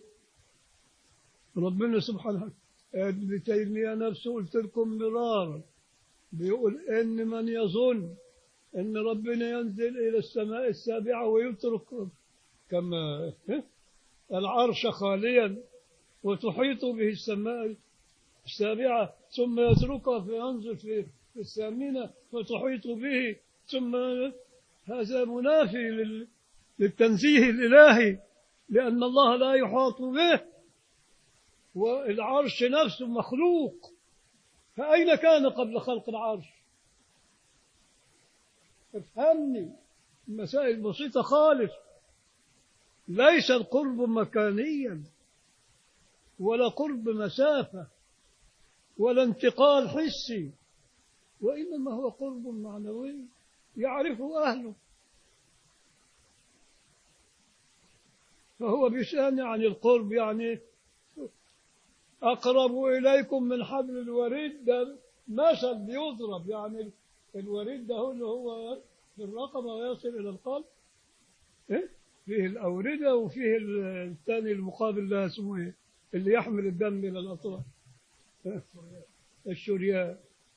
A: ربنا سبحانه ابن تيمية نفسه قلت لكم مرارا بيقول إن من يظن أن ربنا ينزل إلى السماء السابعة ويترك كما العرش خاليا وتحيط به السماء السابعة ثم يتركها فينزل في في الثامنة فتحيط به ثم هذا منافي لل- للتنزيه الإلهي لأن الله لا يحاط به والعرش نفسه مخلوق فأين كان قبل خلق العرش افهمني المسائل بسيطة خالص ليس القرب مكانيا ولا قرب مسافة ولا انتقال حسي وإنما هو قرب معنوي يعرفه أهله فهو بيسألني عن القرب يعني أقرب إليكم من حبل الوريد ده مثل بيضرب يعني الوريد ده هو اللي هو في الرقبة ويصل إلى القلب إيه؟ فيه الأوردة وفيه الثاني المقابل ده اسمه إيه؟ اللي يحمل الدم إلى الأطراف إيه؟ الشريان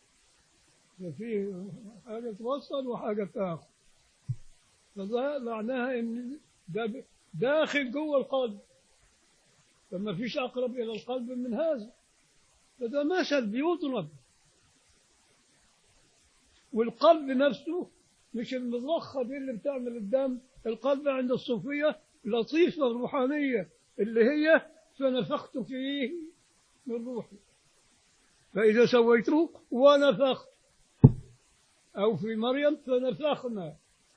A: ففيه حاجة توصل وحاجة تاخد فده معناها إن ده داخل جوه القلب فما فيش أقرب إلى القلب من هذا فده مثل بيضرب والقلب نفسه مش المضخة دي اللي بتعمل الدم القلب عند الصوفية لطيفة روحانية اللي هي فنفخت فيه من روحي فإذا سويته ونفخت أو في مريم فنفخنا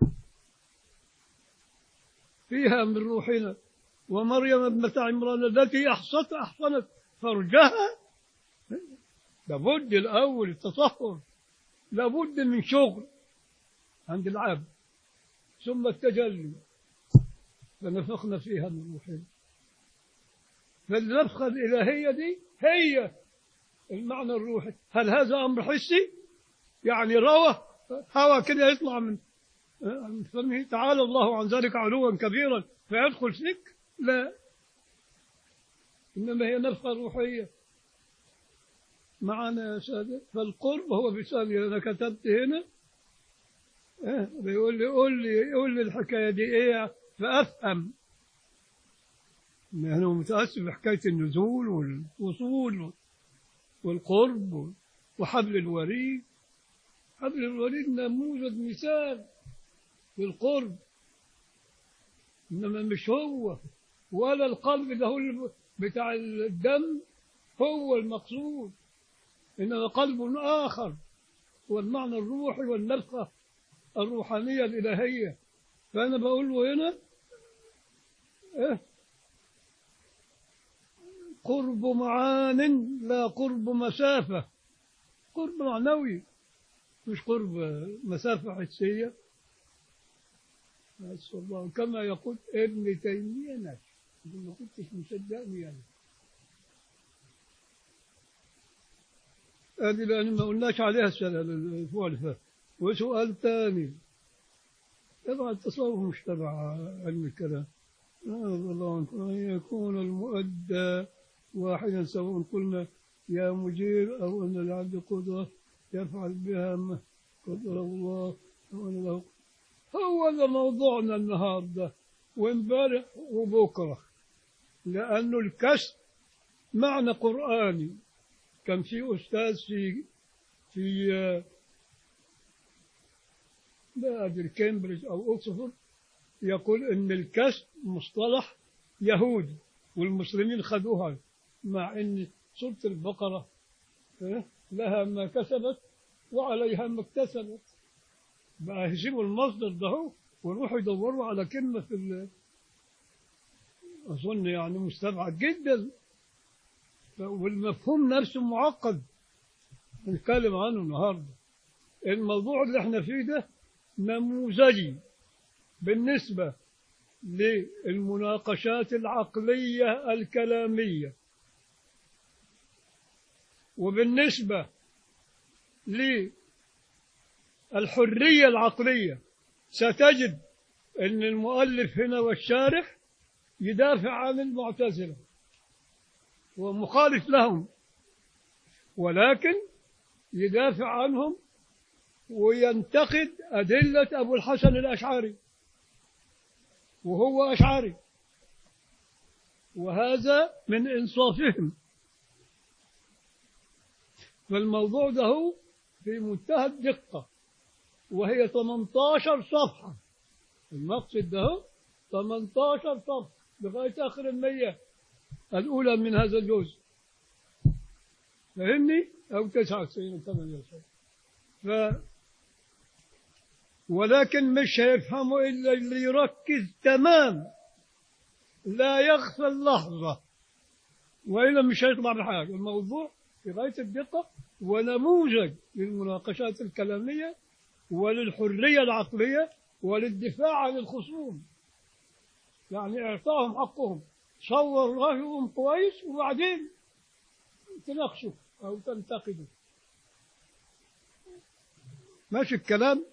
A: فيها من روحنا ومريم ابنة عمران التي أحصت أحصنت فرجها لابد الأول التطهر لابد من شغل عند العبد ثم التجلي فنفخنا فيها من روحنا فالنفخة الإلهية دي هي المعنى الروحي هل هذا أمر حسي يعني روى هوى كده يطلع من من فمه تعالى الله عن ذلك علوا كبيرا فيدخل فيك لا إنما هي نفخة روحية معنا يا سادة فالقرب هو بيسألني أنا كتبت هنا إيه بيقول لي قول لي قول لي الحكاية دي إيه فأفهم أنا متأسف بحكاية النزول والوصول والقرب وحبل الوريد حبل الوريد نموذج مثال للقرب إنما مش هو ولا القلب اللي هو بتاع الدم هو المقصود إنما قلب آخر هو المعنى الروحي والنفخة الروحانية الإلهية فأنا بقول له هنا إيه قرب معان لا قرب مسافة قرب معنوي مش قرب مسافة حسية بس والله كما يقول ابن تيمية نفسه ما كنتش مصدقني يعني هذه لأن ما قلناش عليها السنة الأسبوع اللي فات وسؤال ثاني طبعا التصوف مش تبع علم الكلام الله أن يكون المؤدى واحدا سواء قلنا يا مجير أو أن العبد قدرة يفعل بها ما قدر الله أو أن له هو ده موضوعنا النهارده وامبارح وبكره لأنه الكسب معنى قرآني كان في أستاذ في في لا أدري كامبريدج أو أوكسفورد يقول إن الكسب مصطلح يهودي والمسلمين خدوها مع إن سورة البقرة لها ما كسبت وعليها ما اكتسبت بقى يسيبوا المصدر ده هو ويروحوا يدوروا على كلمة في ال... أظن يعني مستبعد جدا والمفهوم نفسه معقد نتكلم عنه النهارده الموضوع اللي احنا فيه ده نموذجي بالنسبة للمناقشات العقلية الكلامية وبالنسبة للحرية العقلية ستجد أن المؤلف هنا والشارح يدافع عن المعتزلة ومخالف لهم ولكن يدافع عنهم وينتقد أدلة أبو الحسن الأشعري وهو أشعري وهذا من إنصافهم فالموضوع ده هو في منتهى الدقة وهي 18 صفحة المقصد ده هو 18 صفحة لغاية آخر المية الأولى من هذا الجزء فهمني أو تسعة سنين ثمانية سنين ف ولكن مش هيفهموا إلا اللي يركز تمام لا يغفل لحظة وإلا مش هيطلع بحاجة الموضوع في غاية الدقة ونموذج للمناقشات الكلامية وللحرية العقلية وللدفاع عن الخصوم يعني إعطاهم حقهم صور رأيهم كويس وبعدين تناقشوا أو تنتقدوا ماشي الكلام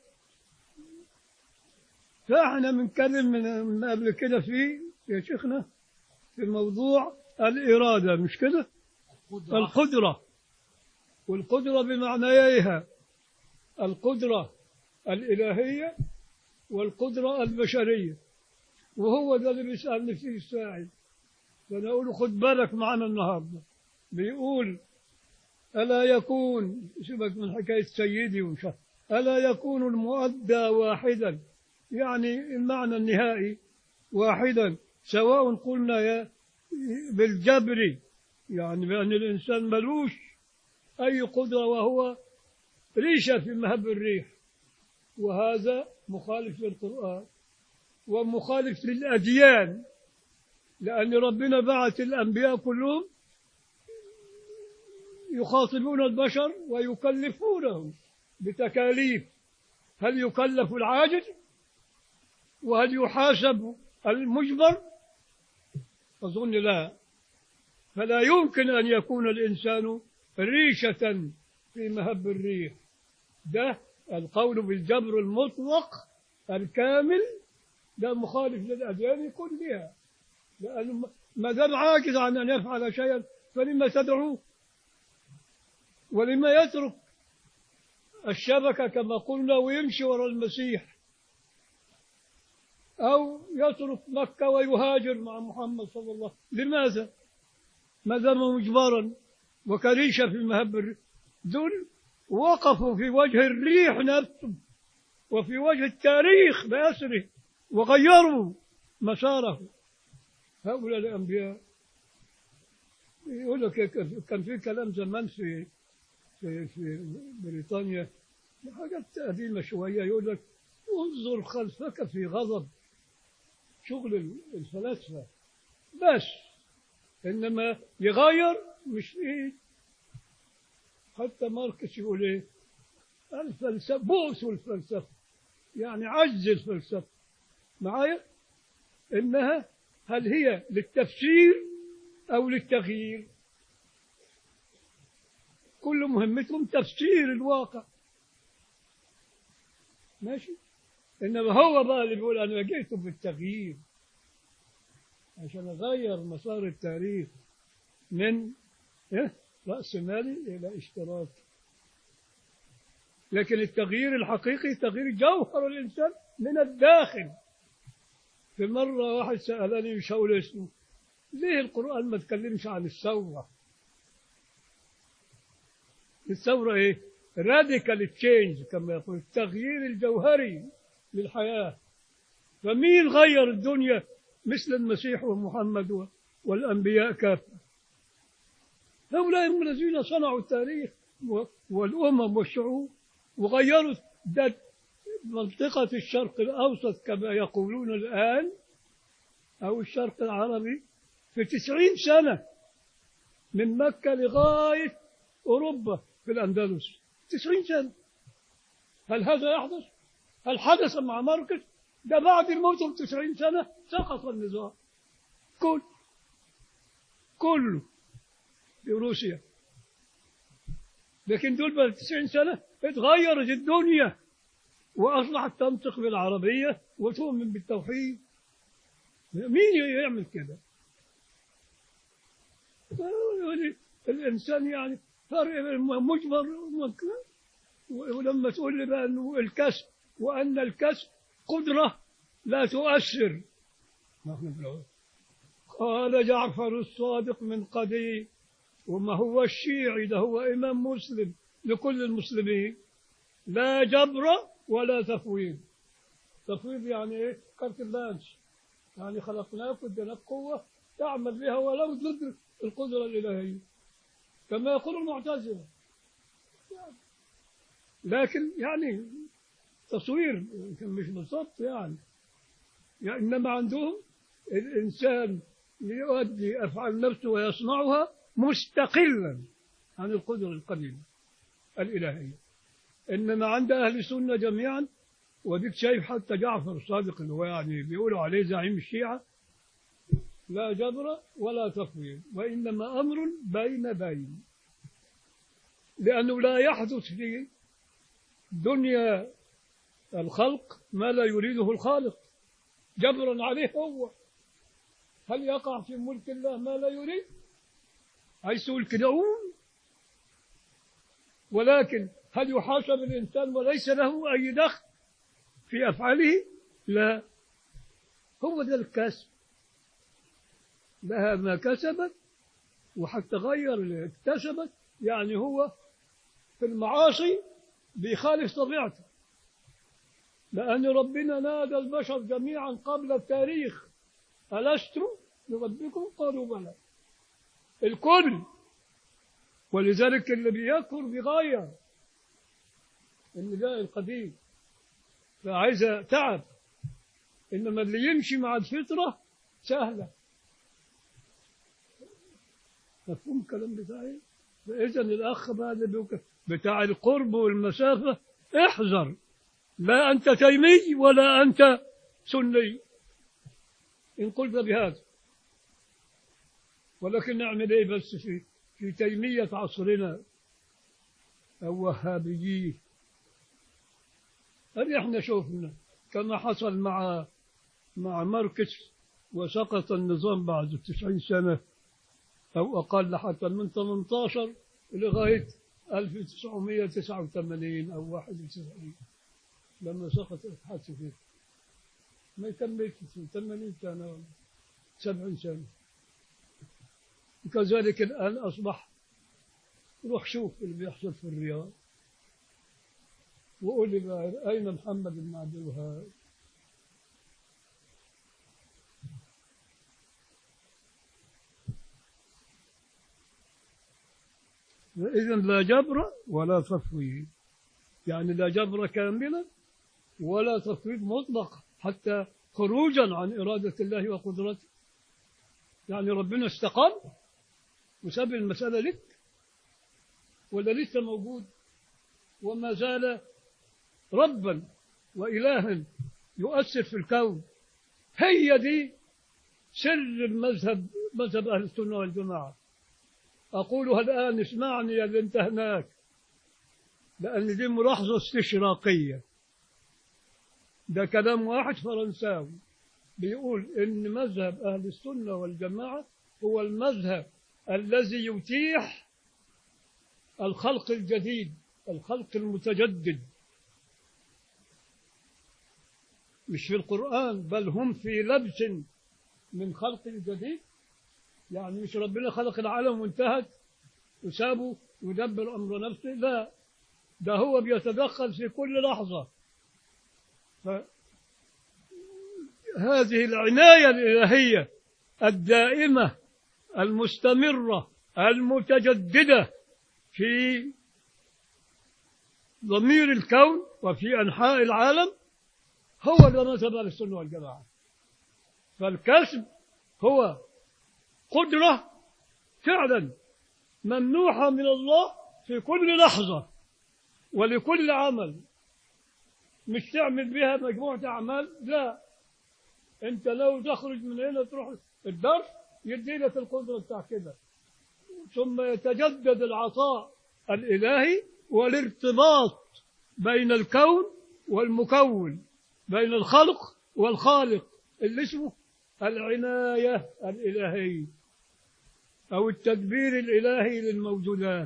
A: فاحنا بنتكلم من من قبل كده في يا شيخنا في موضوع الإرادة مش كده؟
B: القدرة
A: القدرة والقدرة بمعنييها القدرة الإلهية والقدرة البشرية وهو ده اللي بيسألني فيه الساعد فأنا أقول له خد بالك معنا النهاردة بيقول ألا يكون سيبك من حكاية سيدي ومش عارف. ألا يكون المؤدى واحدا يعني المعنى النهائي واحدا سواء قلنا يا بالجبر يعني بأن الإنسان ملوش أي قدرة وهو ريشة في مهب الريح وهذا مخالف للقرآن ومخالف للأديان لأن ربنا بعث الأنبياء كلهم يخاطبون البشر ويكلفونهم بتكاليف هل يكلف العاجز وهل يحاسب المجبر أظن لا فلا يمكن أن يكون الإنسان ريشة في مهب الريح ده القول بالجبر المطلق الكامل ده مخالف للأديان كلها لأنه ما دام عاجز عن أن يفعل شيئا فلما تدعوه ولما يترك الشبكة كما قلنا ويمشي وراء المسيح أو يترك مكة ويهاجر مع محمد صلى الله عليه وسلم لماذا؟ ما دام مجبرا وكريشة في مهب الريح دول وقفوا في وجه الريح نفسه وفي وجه التاريخ بأسره وغيروا مساره هؤلاء الأنبياء يقول لك كان في كلام زمان في في في بريطانيا حاجات قديمة شوية يقول لك انظر خلفك في غضب شغل الفلاسفة بس إنما يغير مش إيه حتى ماركس يقول إيه الفلسفة بؤس الفلسفة يعني عجز الفلسفة معايا إنها هل هي للتفسير أو للتغيير كل مهمتهم تفسير الواقع ماشي إنما هو بقى اللي بيقول أنا جئت بالتغيير عشان أغير مسار التاريخ من إيه؟ رأس مالي إلى اشتراكي لكن التغيير الحقيقي تغيير جوهر الإنسان من الداخل في مرة واحد سألني مش هقول اسمه ليه القرآن ما تكلمش عن الثورة الثورة ايه راديكال تشينج كما يقول التغيير الجوهري للحياة فمين غير الدنيا مثل المسيح ومحمد والأنبياء كافة هؤلاء هم الذين صنعوا التاريخ والأمم والشعوب وغيروا منطقة الشرق الأوسط كما يقولون الآن أو الشرق العربي في تسعين سنة من مكة لغاية أوروبا في الأندلس تسعين سنة هل هذا يحدث؟ هل حدث مع ماركس؟ ده بعد الموت بتسعين سنة سقط النظام كل كله في روسيا لكن دول بعد تسعين سنة اتغيرت الدنيا وأصبحت تنطق بالعربية وتؤمن بالتوحيد مين يعمل كده؟ الإنسان يعني فرق مجبر ولما تقول لي بقى أنه الكسب وأن الكسب قدرة لا تؤثر قال جعفر الصادق من قديم وما هو الشيعي ده هو إمام مسلم لكل المسلمين لا جبر ولا تفويض تفويض يعني إيه كارت اللانش يعني خلقناك وديناك قوة تعمل بها ولو ضد القدرة الإلهية كما يقول المعتزلة لكن يعني تصوير مش بالضبط يعني. يعني إنما عندهم الإنسان يؤدي أفعال نفسه ويصنعها مستقلا عن القدرة القديمة الإلهية إنما عند أهل السنة جميعا وديك شايف حتى جعفر الصادق اللي هو يعني بيقولوا عليه زعيم الشيعة لا جبر ولا تفويض وإنما أمر بين بين لأنه لا يحدث في دنيا الخلق ما لا يريده الخالق جبرا عليه هو هل يقع في ملك الله ما لا يريد حيث الكدعون ولكن هل يحاسب الإنسان وليس له أي دخل في أفعاله لا هو ده الكسب لها ما كسبت وحتى غير اللي اكتسبت يعني هو في المعاصي بيخالف طبيعته لأن ربنا نادى البشر جميعا قبل التاريخ ألست بربكم قالوا بلى الكل ولذلك اللي بيكفر بيغير النداء القديم فعايزة تعب إنما اللي يمشي مع الفطرة سهلة مفهوم الكلام بتاعي فإذا الأخ بقى اللي بتاع القرب والمسافة احذر لا أنت تيمي ولا أنت سني إن قلت بهذا ولكن نعمل إيه بس في في تيمية عصرنا أو وهابييه هل إحنا شوفنا كما حصل مع مع ماركس وسقط النظام بعد تسعين سنة أو أقل حتى من 18 لغاية 1989 أو 91 لما سقط الإتحاد السوفيتي ما يكملش 80 سنة ولا 70 سنة وكذلك الآن أصبح روح شوف اللي بيحصل في الرياض وقول لي بقى أين محمد بن عبد الوهاب إذا لا جبر ولا تفويض يعني لا جبر كاملا ولا تفويض مطلق حتى خروجا عن إرادة الله وقدرته يعني ربنا استقام وساب المسألة لك ولا لسه موجود وما زال ربا وإلها يؤثر في الكون هي دي سر المذهب مذهب أهل السنة والجماعة أقولها الآن اسمعني يا اللي انت هناك لأن دي ملاحظة استشراقية ده كلام واحد فرنساوي بيقول إن مذهب أهل السنة والجماعة هو المذهب الذي يتيح الخلق الجديد الخلق المتجدد مش في القرآن بل هم في لبس من خلق جديد يعني مش ربنا خلق العالم وانتهت وسابه يدبر أمر نفسه لا ده هو بيتدخل في كل لحظة فهذه العناية الإلهية الدائمة المستمرة المتجددة في ضمير الكون وفي أنحاء العالم هو ده مذهب أهل السنة والجماعة فالكسب هو قدرة فعلا ممنوحة من الله في كل لحظة ولكل عمل مش تعمل بها مجموعة أعمال لا أنت لو تخرج من هنا تروح الدرس يدي لك القدرة بتاع كده ثم يتجدد العطاء الإلهي والارتباط بين الكون والمكون بين الخلق والخالق اللي اسمه العناية الإلهية أو التدبير الإلهي للموجودات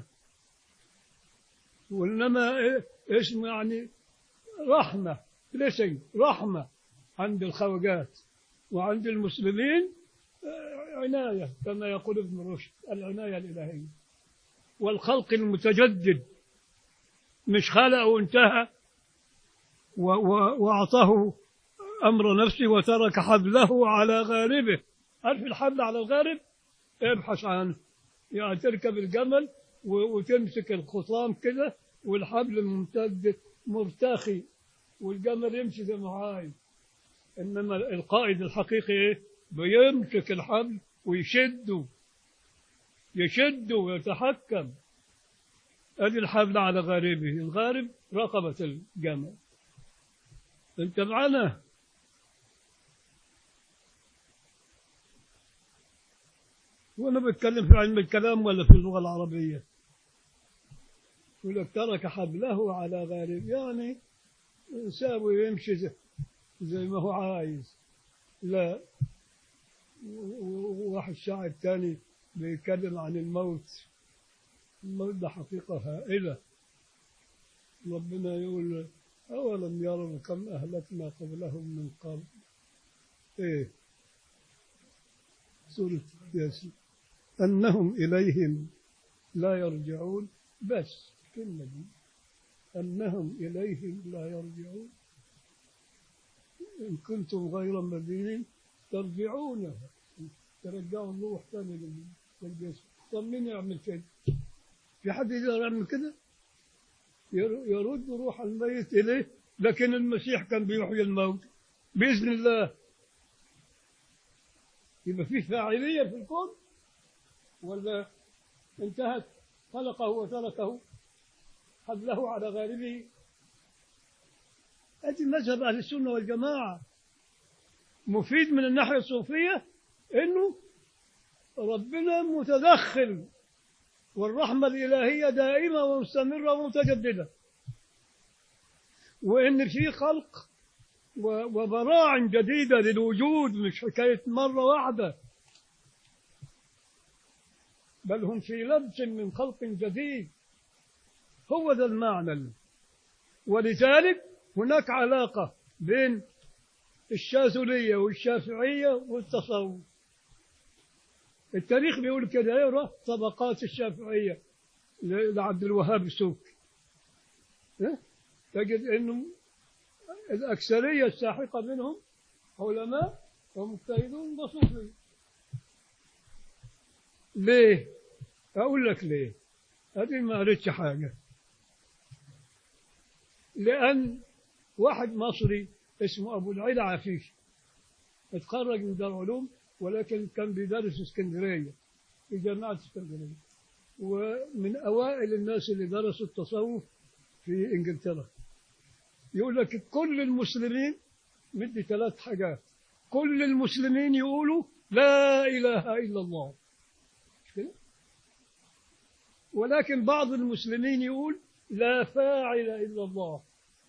A: وإنما اسمه يعني رحمة لسن رحمة عند الخواجات وعند المسلمين عناية كما يقول ابن رشد العناية الإلهية والخلق المتجدد مش خلق وانتهى وأعطاه أمر نفسه وترك حبله على غاربه عارف الحبل على الغارب ابحث عنه يعني تركب الجمل وتمسك الخصام كده والحبل ممتد مرتخي والجمل يمشي زي ما عايز انما القائد الحقيقي ايه بيمسك الحبل ويشده يشده ويتحكم ادي الحبل على غاربه الغارب رقبة الجمل انت معنا وانا بتكلم في علم الكلام ولا في اللغة العربية يقول لك ترك حبله على غارب يعني سابه يمشي زي, زي ما هو عايز لا وواحد شاعر تاني بيتكلم عن الموت الموت ده حقيقة هائلة ربنا يقول أولم يروا كم أهلكنا قبلهم من قبل إيه سورة ياسين أنهم إليهم لا يرجعون بس كلمة دي أنهم إليهم لا يرجعون إن كنتم غير مدينين ترجعونها ترجعوا الروح ثاني للجسم طب مين يعمل كده؟ في حد يقدر يعمل كده؟ يرد روح الميت إليه لكن المسيح كان بيحيي الموت بإذن الله يبقى في فاعلية في الكون ولا انتهت خلقه وتركه حبله على غاربه أدي مذهب أهل السنة والجماعة مفيد من الناحية الصوفية إنه ربنا متدخل والرحمة الإلهية دائمة ومستمرة ومتجددة وإن في خلق وبراع جديدة للوجود مش حكاية مرة واحدة بل هم في لبس من خلق جديد هو ذا المعنى ولذلك هناك علاقة بين الشاذلية والشافعية والتصوف التاريخ بيقول كده يقرا طبقات الشافعية ل- لعبد الوهاب السوكي ها؟ تجد انه الأكثرية الساحقة منهم علماء ومجتهدون وصوفية ليه؟ أقول لك ليه؟ هذه ما قريتش حاجة لأن واحد مصري اسمه أبو العلا عفيف اتخرج من دار علوم ولكن كان بيدرس اسكندرية في جامعة اسكندرية ومن أوائل الناس اللي درسوا التصوف في إنجلترا يقول لك كل المسلمين مدي ثلاث حاجات كل المسلمين يقولوا لا إله إلا الله مش كده؟ ولكن بعض المسلمين يقول لا فاعل إلا الله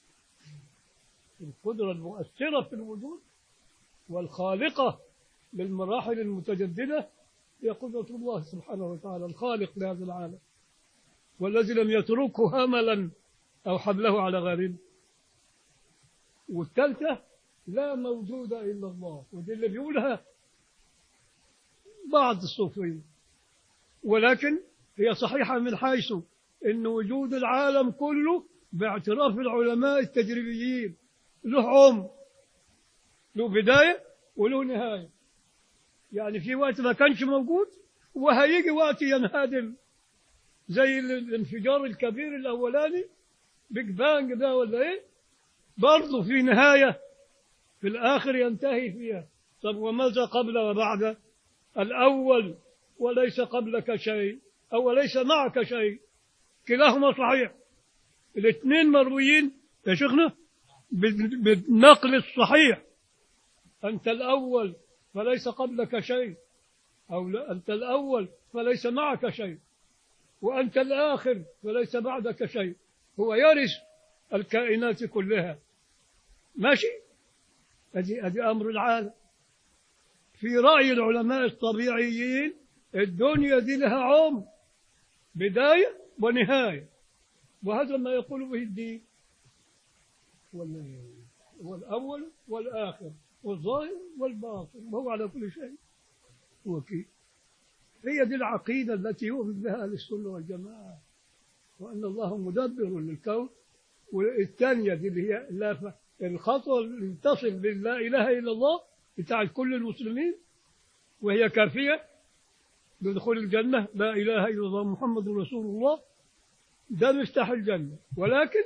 A: القدرة المؤثرة في الوجود والخالقة للمراحل المتجددة هي قدرة الله سبحانه وتعالى الخالق لهذا العالم والذي لم يتركه هملا أو حمله على غيره والثالثة لا موجود إلا الله ودي اللي بيقولها بعض الصوفية ولكن هي صحيحة من حيث أن وجود العالم كله باعتراف العلماء التجريبيين له عمر له بداية وله نهاية يعني في وقت ما كانش موجود وهيجي وقت ينهدم زي ال- الانفجار الكبير الأولاني بيج بانج ده ولا إيه برضه في نهاية في الآخر ينتهي فيها طب وماذا قبل وبعد الأول وليس قبلك شيء أو ليس معك شيء كلاهما صحيح الاثنين مرويين يا شيخنا بال- بالنقل الصحيح أنت الأول فليس قبلك شيء أو لا أنت الأول فليس معك شيء وأنت الآخر فليس بعدك شيء هو يرث الكائنات كلها ماشي أدي, أدي أمر العالم في رأي العلماء الطبيعيين الدنيا دي لها عمر بداية ونهاية وهذا ما يقول به الدين وال- والأول والآخر والظاهر والباطن وهو على كل شيء وكيل هي دي العقيدة التي يؤمن بها أهل السنة والجماعة وأن الله مدبر للكون والثانية دي اللي هي لا ف... الخطوة اللي تصل باللا إله إلا الله بتاعت كل المسلمين وهي كافية بدخول الجنة لا إله إلا الله محمد رسول الله ده مفتاح الجنة ولكن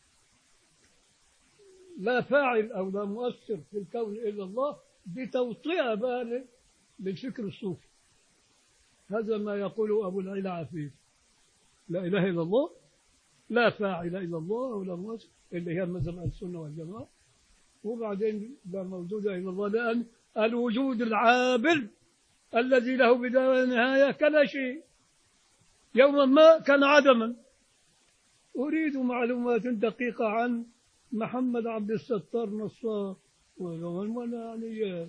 A: لا فاعل أو لا مؤثر في الكون إلا الله دي توطئة بقى لل- للفكر الصوفي هذا ما يقوله أبو العلا عفيف لا إله إلا الله لا فاعل إلا الله ولا مؤثر اللي هي مذهب أهل السنة والجماعة وبعدين لا موجود إلا الله لأن الوجود العابر الذي له بداية ونهاية كلا شيء يوما ما كان عدما أريد معلومات دقيقة عن محمد عبد الستار نصار ولا يعني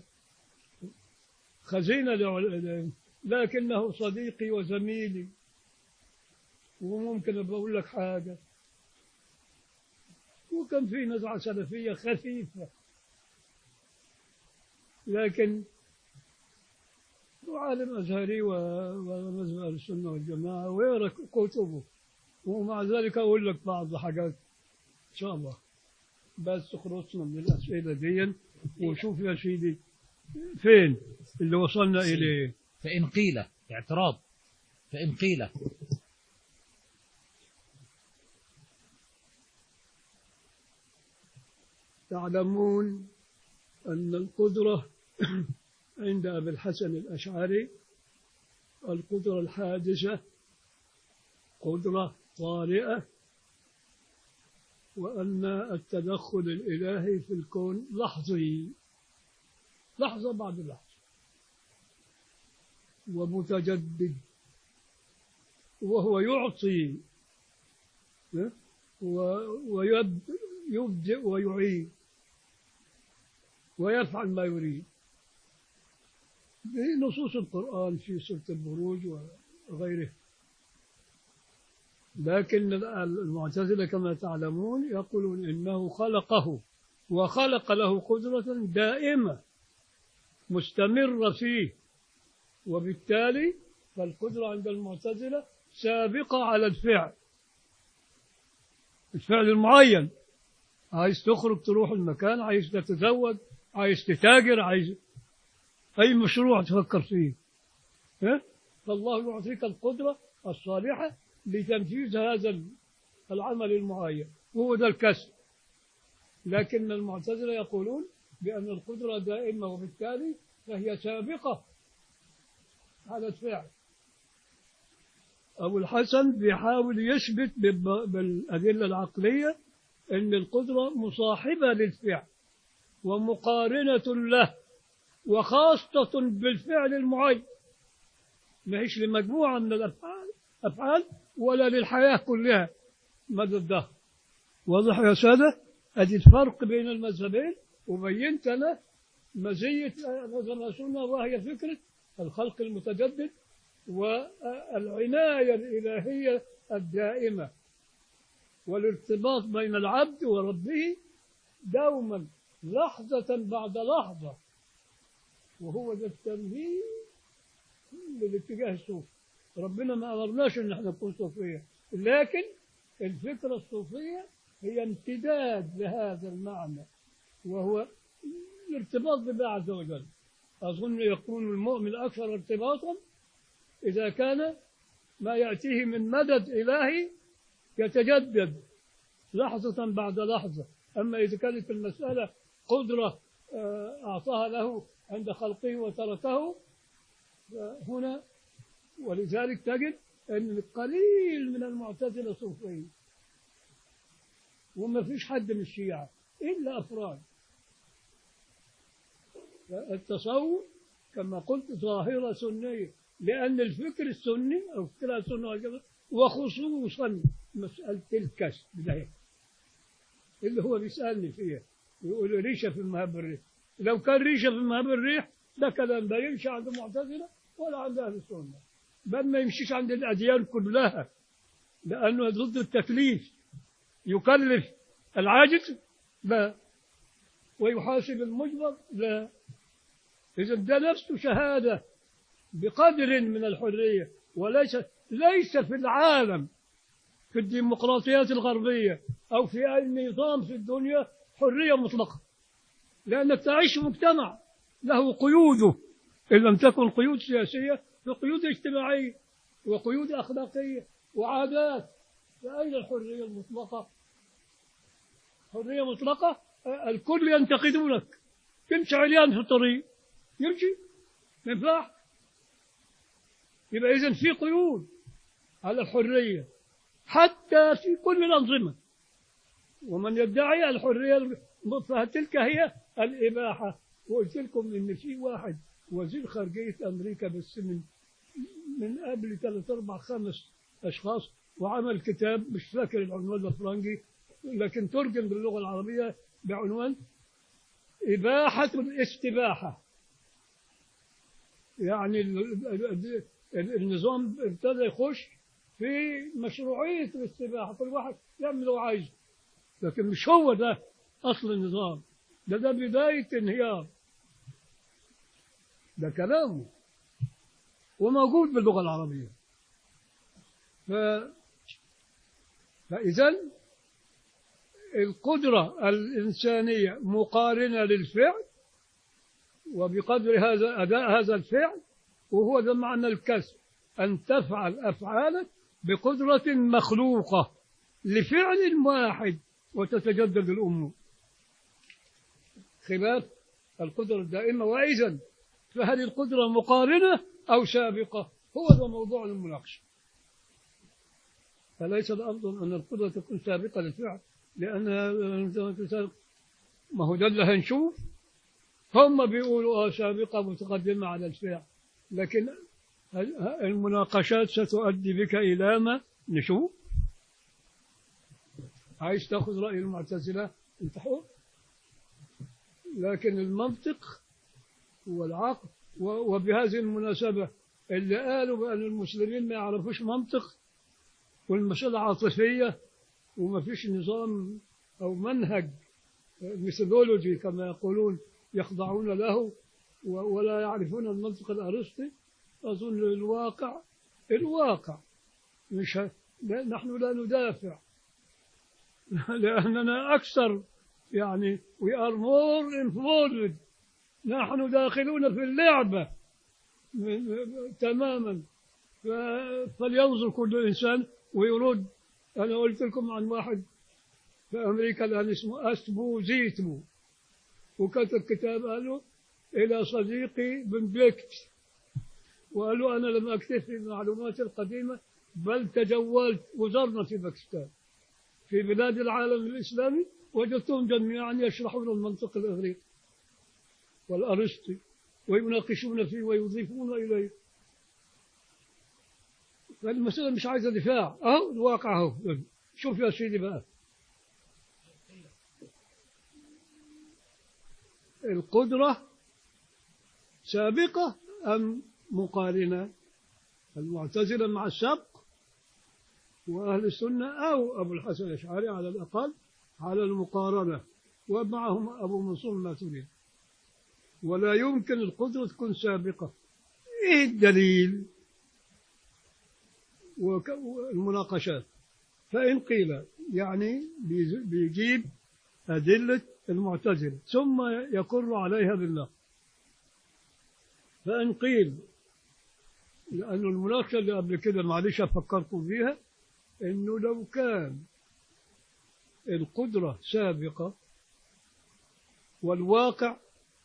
A: خزينة لعل- لكنه صديقي وزميلي وممكن أبقى أقول لك حاجة وكان في نزعة سلفية خفيفة لكن هو عالم أزهري و- ومذهب أهل السنة والجماعة ويقرأ كتبه ومع ذلك أقول لك بعض حاجات إن شاء الله بس خلصنا من الأسئلة دي وشوف يا سيدي فين اللي وصلنا إليه
B: فإن قيل اعتراض فإن قيل
A: تعلمون أن القدرة عند أبي الحسن الأشعري القدرة الحادثة قدرة طارئة وأن التدخل الإلهي في الكون لحظي لحظة بعد لحظة ومتجدد وهو يعطي ها؟ و- ويب- يبدئ ويعيد ويفعل ما يريد بنصوص القرآن في سورة البروج وغيره لكن المعتزلة كما تعلمون يقولون إنه خلقه وخلق له قدرة دائمة مستمرة فيه وبالتالي فالقدرة عند المعتزلة سابقة على الفعل الفعل المعين عايز تخرج تروح المكان عايز تتزوج عايز تتاجر عايز أي مشروع تفكر فيه ها؟ فالله يعطيك القدرة الصالحة لتنفيذ هذا العمل المعين وهو ده الكسب لكن المعتزلة يقولون بأن القدرة دائمة وبالتالي فهي سابقة على الفعل أبو الحسن بيحاول يثبت بالب- بالأدلة العقلية أن القدرة مصاحبة للفعل ومقارنة له وخاصة بالفعل المعين ما هيش لمجموعة من الأفعال أفعال ولا للحياة كلها مدى الدهر واضح يا سادة أدي الفرق بين المذهبين وبينت له مزية مذهب السنة وهي فكرة الخلق المتجدد والعناية الإلهية الدائمة والارتباط بين العبد وربه دوما لحظة بعد لحظة وهو ده التمهيد للاتجاه الصوفي ربنا ما أمرناش إن احنا نكون صوفية لكن الفكرة الصوفية هي امتداد لهذا المعنى وهو الارتباط بالله عز وجل أظن يكون المؤمن أكثر ارتباطا إذا كان ما يأتيه من مدد إلهي يتجدد لحظة بعد لحظة أما إذا كانت المسألة قدرة آه، أعطاها له عند خلقه وتركه هنا ولذلك تجد أن القليل من المعتزلة صوفيين وما فيش حد من الشيعة إلا أفراد التصوف كما قلت ظاهرة سنية لأن الفكر السني أو الفكر السني والجماعة وخصوصا مسألة الكسب ده اللي هو بيسألني فيها يقول ريشة في المهب الريح لو كان ريشة في المهب الريح ده كلام لا يمشي عند المعتزلة ولا عند أهل السنة بل ما يمشيش عند الأديان كلها لأنه ضد التكليف يكلف العاجز لا ويحاسب المجبر لا إذا ده نفسه شهادة بقدر من الحرية وليس ليس في العالم في الديمقراطيات الغربية أو في أي نظام في الدنيا حرية مطلقة لأنك تعيش في مجتمع له قيوده إن لم تكن قيود سياسية فقيود اجتماعية وقيود أخلاقية وعادات فأين الحرية المطلقة حرية مطلقة آه، الكل ينتقدونك تمشي عريان في الطريق يمشي ما ينفعش يبقى إذا في قيود على الحرية حتى في كل الأنظمة ومن يدعي الحرية فتلك هي الإباحة وقلت لكم إن في واحد وزير خارجية أمريكا بس من من قبل ثلاث أربع خمس أشخاص وعمل كتاب مش فاكر العنوان الفرنجي لكن ترجم باللغة العربية بعنوان إباحة الاستباحة يعني ال- ال- ال- النظام ابتدى يخش في مشروعية الاستباحة كل واحد يعمل اللي هو عايزه لكن مش هو ده أصل النظام ده ده بداية انهيار ده كلامه وموجود باللغة العربية ف... فإذا القدرة الإنسانية مقارنة للفعل وبقدر هذا أداء هذا الفعل وهو ده معنى الكسب أن تفعل أفعالك بقدرة مخلوقة لفعل واحد وتتجدد الأمور خلاف القدرة الدائمة وإذا فهل القدرة مقارنة أو سابقة هو ده موضوع المناقشة فليس الأفضل أن القدرة تكون سابقة للفعل لأنها ما هو ده اللي هنشوف هم بيقولوا آه سابقة متقدمة على الفعل لكن المناقشات ستؤدي بك إلى ما نشوف عايز تاخذ رأي المعتزلة انت حر لكن المنطق والعقل و- وبهذه المناسبة اللي قالوا بأن المسلمين ما يعرفوش منطق والمسألة عاطفية وما فيش نظام أو منهج ميثودولوجي كما يقولون يخضعون له و- ولا يعرفون المنطق الأرسطي أظن الواقع الواقع مش ه- لا- نحن لا ندافع لأننا أكثر يعني we are more involved نحن داخلون في اللعبة م- م- تماما ف- فلينظر كل إنسان ويرد أنا قلت لكم عن واحد في أمريكا الآن اسمه أسبوزيتو وكتب كتاب قاله إلى صديقي بن بليكت وقال له أنا لم أكتفي بالمعلومات القديمة بل تجولت وزرنا في باكستان في بلاد العالم الإسلامي وجدتهم جميعا يشرحون المنطق الإغريقي والأرسطي ويناقشون فيه ويضيفون إليه فالمسألة مش عايزة دفاع أهو الواقع أهو شوف يا سيدي بقى القدرة سابقة أم مقارنة المعتزلة مع السبق وأهل السنة أو أبو الحسن الأشعري على الأقل على المقارنة ومعهم أبو منصور الماتريدي ولا يمكن القدرة تكون سابقة إيه الدليل وك- والمناقشات فإن قيل يعني بيز- بيجيب أدلة المعتزلة ثم يقر عليها بالنقل فإن قيل لأن المناقشة اللي قبل كده معلش أفكركم فيها إنه لو كان القدرة سابقة والواقع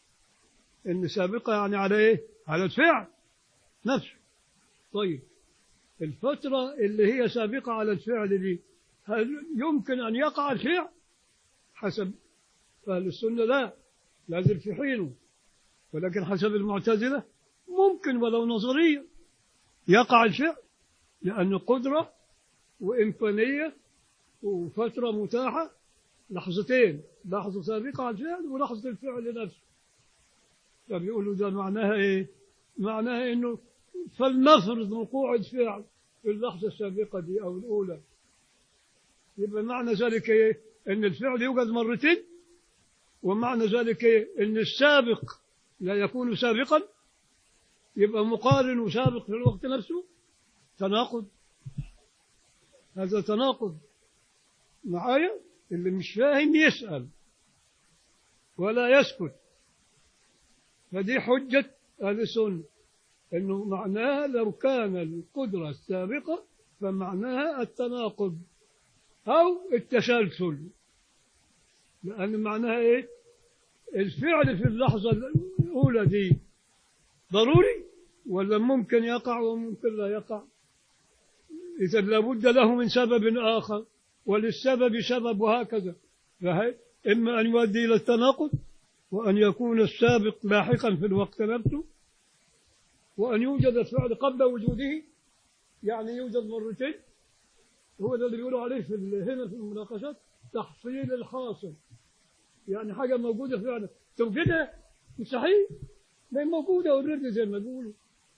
A: إن سابقة يعني على إيه؟ على الفعل نفسه طيب الفترة اللي هي سابقة على الفعل دي هل يمكن أن يقع الفعل حسب أهل السنة لا لازم في حينه ولكن حسب المعتزلة ممكن ولو نظريا يقع الفعل لأنه قدرة وإمكانية وفترة متاحة لحظتين لحظة سابقة على الفعل ولحظة الفعل نفسه فبيقولوا ده معناها إيه؟ معناها إنه فلنفرض وقوع الفعل في اللحظة السابقة دي أو الأولى يبقى معنى ذلك إيه؟ إن الفعل يوجد مرتين ومعنى ذلك إيه؟ إن السابق لا يكون سابقا يبقى مقارن وسابق في الوقت نفسه تناقض هذا تناقض معايا اللي مش فاهم يسأل ولا يسكت فدي حجة أهل السنة إنه معناها لو كان القدرة السابقة فمعناها التناقض أو التسلسل لأن معناها إيه؟ الفعل في اللحظة الأولى دي ضروري ولا ممكن يقع وممكن لا يقع إذا لابد له من سبب آخر وللسبب سبب وهكذا فهي إما أن يؤدي إلى التناقض وأن يكون السابق لاحقا في الوقت نفسه وأن يوجد الفعل قبل وجوده يعني يوجد مرتين هو ده اللي بيقولوا عليه في ال- هنا في المناقشات تحصيل الحاصل يعني حاجة موجودة فعلا توجدها مستحيل ما هي موجودة اوريدي زي ما بيقولوا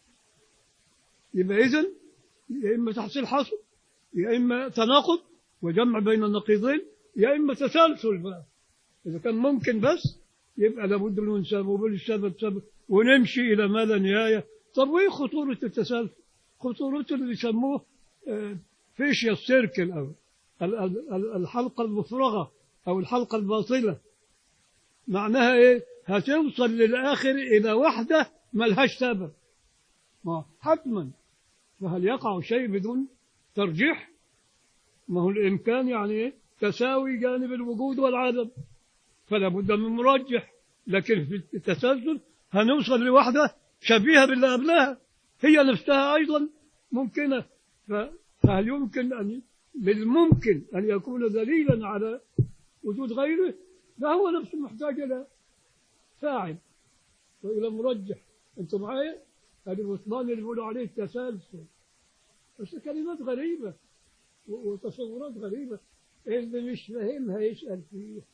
A: يبقى إذن يا إما تحصيل حاصل يا إما تناقض وجمع بين النقيضين يا إما تسلسل بقى إذا كان ممكن بس يبقى لابد من سبب وبالسبب سبب ونمشي إلى ما لا نهاية طب وإيه خطورة التسلسل؟ خطورته اللي بيسموه فيشيا سيركل أو ال- ال- ال- الحلقة المفرغة أو الحلقة الباطلة معناها إيه؟ هتوصل للآخر إلى وحدة ملهاش سبب ما حتما فهل يقع شيء بدون ترجيح؟ ما هو الإمكان يعني إيه؟ تساوي جانب الوجود والعدم فلا بد من مرجح لكن في التسلسل هنوصل لوحدة شبيهة باللي قبلها هي نفسها أيضا ممكنة ف- فهل يمكن أن بالممكن أن يكون دليلا على وجود غيره فهو نفسه محتاج إلى فاعل وإلى مرجح أنتم معايا؟ هذه البطلان اللي بيقولوا عليه التسلسل بس كلمات غريبة و- وتصورات غريبة اللي مش فاهمها يسأل فيها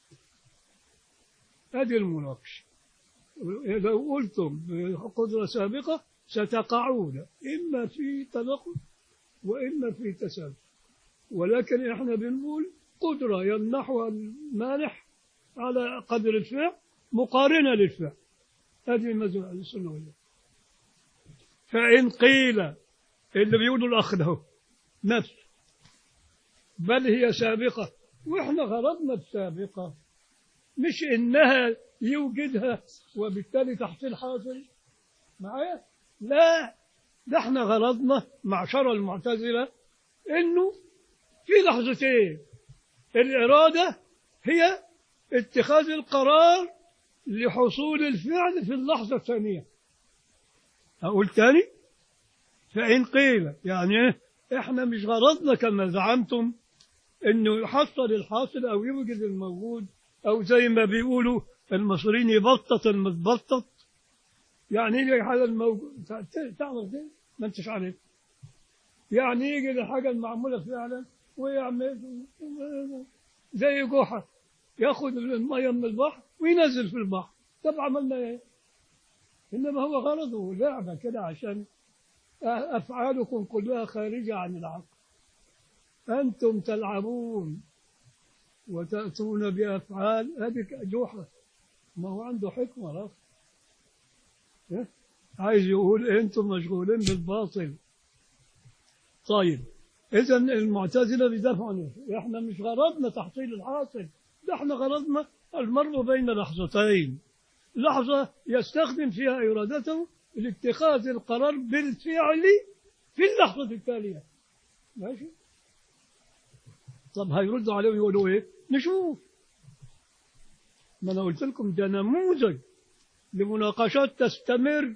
A: هذه المناقشة لو قلتم بقدرة سابقة ستقعون إما في تناقض وإما في تسلسل ولكن إحنا بنقول قدرة يمنحها المانح على قدر الفعل مقارنة للفعل هذه مذهب أهل السنة والجماعة فإن قيل اللي بيقولوا الأخ ده هو، نفس بل هي سابقة وإحنا غرضنا السابقة مش إنها يوجدها وبالتالي تحصيل حاصل معايا لا ده احنا غرضنا معشر المعتزلة إنه في لحظتين الإرادة هي اتخاذ القرار لحصول الفعل في اللحظة الثانية أقول تاني فإن قيل يعني إيه؟ إحنا مش غرضنا كما زعمتم إنه يحصل الحاصل أو يوجد الموجود أو زي ما بيقولوا المصريين يبطط المتبطط يعني يجي الحاجة الموجود تعرف ده ما انتش عارف يعني يجي الحاجة المعمولة فعلا ويعمل زي جحا ياخد المية من البحر وينزل في البحر طب عملنا ايه؟ انما هو غرضه لعبة كده عشان افعالكم كلها خارجة عن العقل انتم تلعبون وتأتون بأفعال هذه جحا ما هو عنده حكمة رأس إيه؟ عايز يقول انتم مشغولين بالباطل طيب اذا المعتزله بيدافعوا عنه احنا مش غرضنا تحصيل الحاصل ده احنا غرضنا المرء بين لحظتين لحظه يستخدم فيها ارادته لاتخاذ القرار بالفعل في اللحظه التاليه ماشي طب هيردوا عليه ويقولوا ايه نشوف ما انا قلت لكم ده نموذج لمناقشات تستمر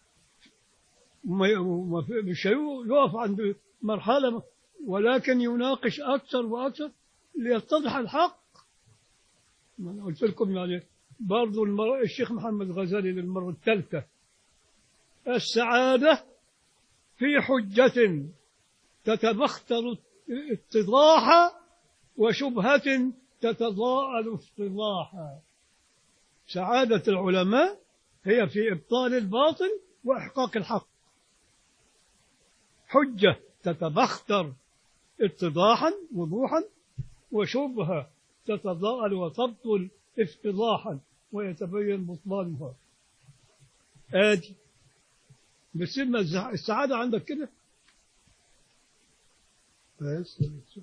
A: ما- ما في- مش يقف عند مرحلة ولكن يناقش أكثر وأكثر ليتضح الحق ما أنا قلت لكم يعني برضو المر... الشيخ محمد غزالي للمرة الثالثة السعادة في حجة تتبختر اتضاحا وشبهة تتضاءل افتضاحا سعادة العلماء هي في إبطال الباطل وإحقاق الحق حجة تتبختر اتضاحا وضوحا وشبهة تتضاءل وتبطل افتضاحا ويتبين بطلانها آدي بتسمى الزع- السعادة عندك كده بس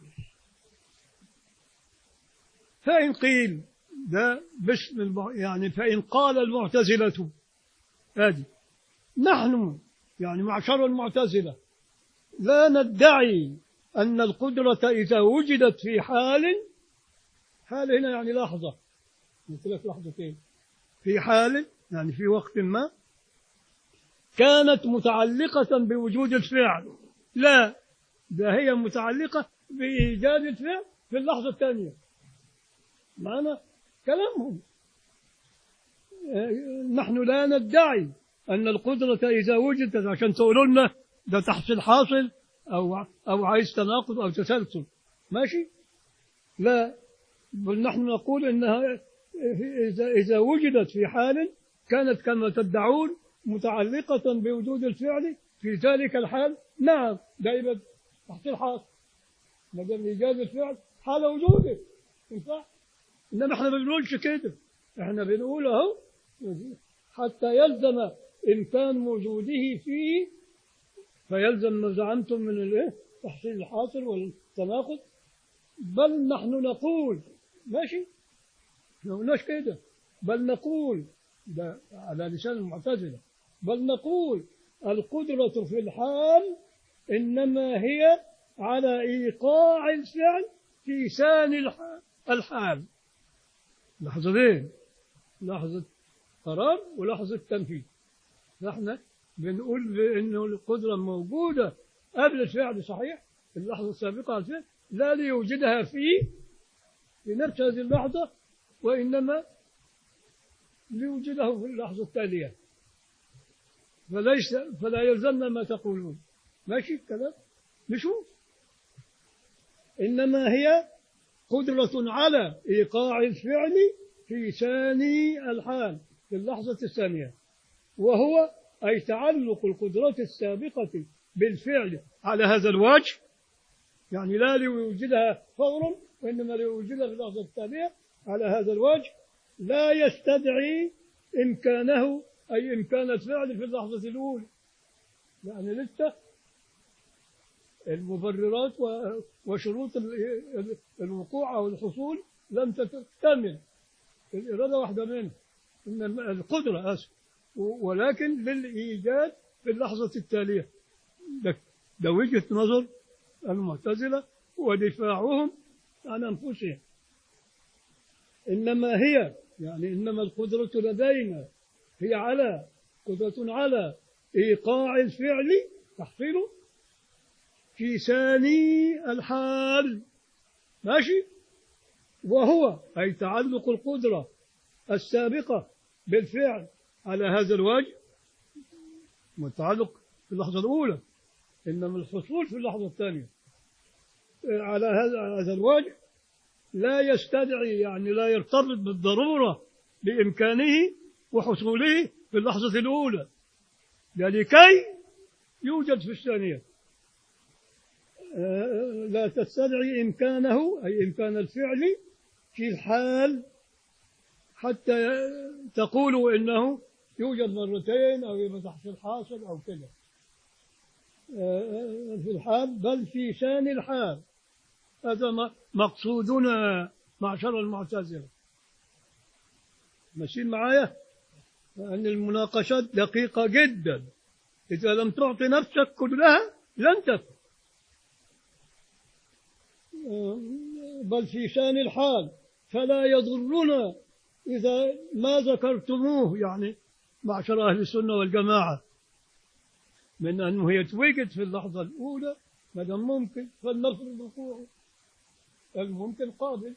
A: فإن قيل ده باسم الم... يعني فإن قال المعتزلة آدي نحن يعني معشر المعتزلة لا ندعي أن القدرة إذا وجدت في حال حال هنا يعني لحظة قلت لك لحظتين في حال يعني في وقت ما كانت متعلقة بوجود الفعل لا ده هي متعلقة بإيجاد الفعل في اللحظة الثانية معنا كلامهم آه، نحن لا ندعي أن القدرة إذا وجدت عشان تقولوا لنا ده تحصيل حاصل أو أو عايز تناقض أو تسلسل ماشي لا بل نحن نقول إنها إذا إذا وجدت في حال كانت كما تدعون متعلقة بوجود الفعل في ذلك الحال نعم ده يبقى تحصيل حاصل ما دام إيجاد الفعل حال وجوده ينفع إنما إحنا ما بنقولش كده إحنا بنقول أهو حتى يلزم إمكان وجوده فيه فيلزم ما زعمتم من الإيه؟ تحصيل الحاصل والتناقض بل نحن نقول ماشي ما قلناش كده بل نقول ده على لسان المعتزلة بل نقول القدرة في الحال إنما هي على إيقاع الفعل في ثاني الح- الحال لحظتين لحظة قرار ولحظة تنفيذ فاحنا بنقول بأنه القدرة موجودة قبل الفعل صحيح في اللحظة السابقة على الفعل لا ليوجدها فيه في نفس هذه اللحظة وإنما ليوجده في اللحظة التالية فليس فلا يلزمنا ما تقولون ماشي الكلام نشوف إنما هي قدرة على إيقاع الفعل في ثاني الحال في اللحظة الثانية وهو أي تعلق القدرة السابقة بالفعل على هذا الوجه يعني لا ليوجدها فورا وإنما ليوجدها في اللحظة التالية على هذا الوجه لا يستدعي إمكانه أي إمكان الفعل في اللحظة الأولى يعني لسه المبررات و- وشروط ال- ال- الوقوع أو الحصول لم تكتمل الإرادة واحدة منها إن الم- القدرة آسف و- ولكن للإيجاد في اللحظة التالية ده, ده وجهة نظر المعتزلة ودفاعهم عن أنفسهم إنما هي يعني إنما القدرة لدينا هي على قدرة على إيقاع الفعل تحصيله في ثاني الحال ماشي وهو أي تعلق القدرة السابقة بالفعل على هذا الوجه متعلق في اللحظة الأولى إنما الحصول في اللحظة الثانية على هذا على هذا الوجه لا يستدعي يعني لا يرتبط بالضرورة بإمكانه وحصوله في اللحظة الأولى لكي يوجد في الثانية آه، لا تستدعي إمكانه أي إمكان الفعل في الحال حتى تقول إنه يوجد مرتين أو يبقى تحصيل حاصل أو كذا آه، في الحال بل في ثاني الحال هذا م- مقصودنا معشر المعتزلة ماشيين معايا لأن المناقشات دقيقة جدا إذا لم تعطي نفسك كلها لن تفهم آه، بل في شان الحال فلا يضرنا إذا ما ذكرتموه يعني معشر أهل السنة والجماعة من أنه يتوجد في اللحظة الأولى ما دام ممكن فلنفرض وقوعه الممكن قابل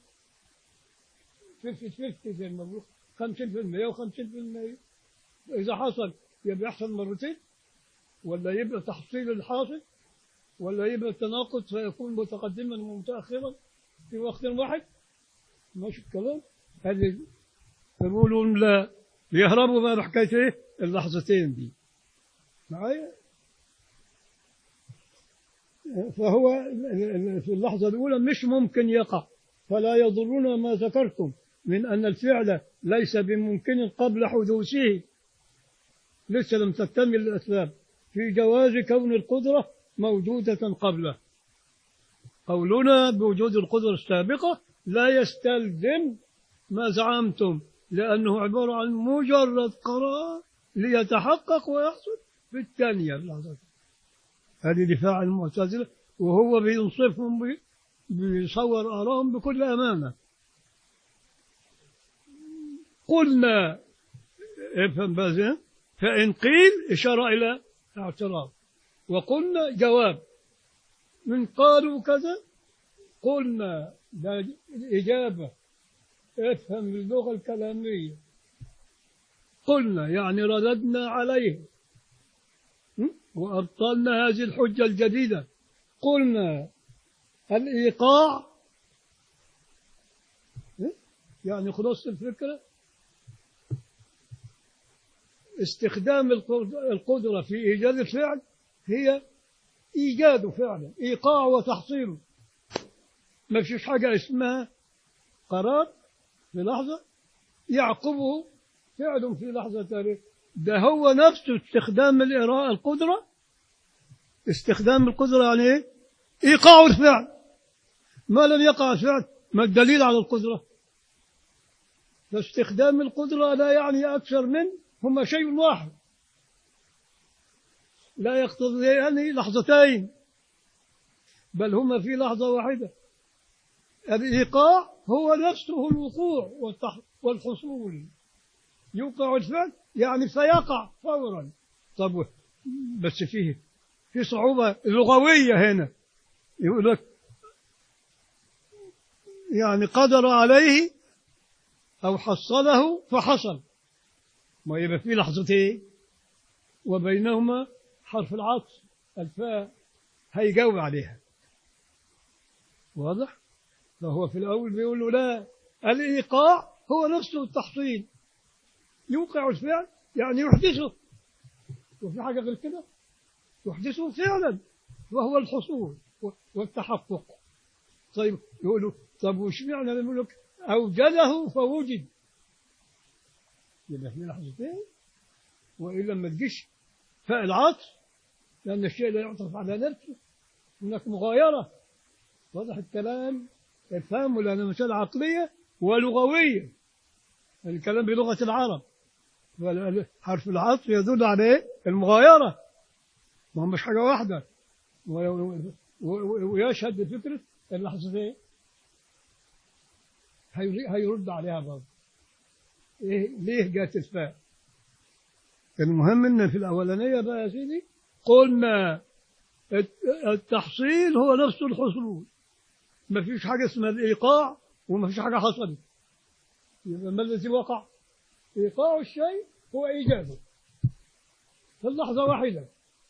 A: 50 50 زي ما بقول 50% و50% إذا حصل يبقى يحصل مرتين ولا يبقى تحصيل الحاصل ولا يبقى التناقض فيكون متقدما ومتأخرا في وقت واحد ماشي الكلام هذه يقولون لا يهربوا بقى بحكاية ايه اللحظتين دي معايا فهو في اللحظة الأولى مش ممكن يقع فلا يضرنا ما ذكرتم من أن الفعل ليس بممكن قبل حدوثه لسه لم تكتمل الأسباب في جواز كون القدرة موجودة قبله قولنا بوجود القدرة السابقة لا يستلزم ما زعمتم لأنه عبارة عن مجرد قرار ليتحقق ويحصل في الثانية اللحظة هذه دفاع المعتزلة وهو بينصفهم بي- بيصور آرائهم بكل أمانة قلنا افهم بس فإن قيل إشارة إلى اعتراض وقلنا جواب من قالوا كذا قلنا ده الإجابة افهم اللغة الكلامية قلنا يعني رددنا عليه م? وأبطلنا هذه الحجة الجديدة قلنا الإيقاع م? يعني خلاصة الفكرة استخدام القد- القدرة في إيجاد الفعل هي إيجاد فعل إيقاع وتحصيله ما فيش حاجة اسمها قرار في لحظة يعقبه فعل في لحظة تالية ده هو نفسه استخدام الإراء القدرة استخدام القدرة يعني إيه؟ إيقاع الفعل ما لم يقع الفعل ما الدليل على القدرة فاستخدام القدرة لا يعني أكثر من هما شيء واحد لا يقتضيان لحظتين بل هما في لحظة واحدة الإيقاع هو نفسه الوقوع والتح- والحصول يوقع الفعل يعني فيقع فورا طب بس فيه في صعوبة لغوية هنا يقول لك يعني قدر عليه أو حصله فحصل ما يبقى في لحظتين وبينهما حرف العطف الفاء هيجاوب عليها واضح فهو في الأول بيقول له لا الإيقاع هو نفسه التحصيل يوقع الفعل يعني يحدثه وفي حاجة غير كده يحدثه فعلا وهو الحصول والتحقق طيب يقولوا طب وش معنى الملك أوجده فوجد يبقى في لحظتين وإلا ما تجيش فاء العطف لأن الشيء لا يعطف على نفسه هناك مغايرة واضح الكلام افهموا لأن مسألة عقلية ولغوية الكلام بلغة العرب حرف العطف يدل على ايه؟ المغايرة ما هو مش حاجة واحدة ويشهد بفكرة اللحظتين هيرد عليها برضه إيه ليه جات الفاء المهم ان في الاولانيه بقى يا سيدي قلنا التحصيل هو نفس الحصول ما فيش حاجه اسمها الايقاع وما فيش حاجه حصلت يبقى ما الذي وقع ايقاع الشيء هو ايجاده في اللحظه واحده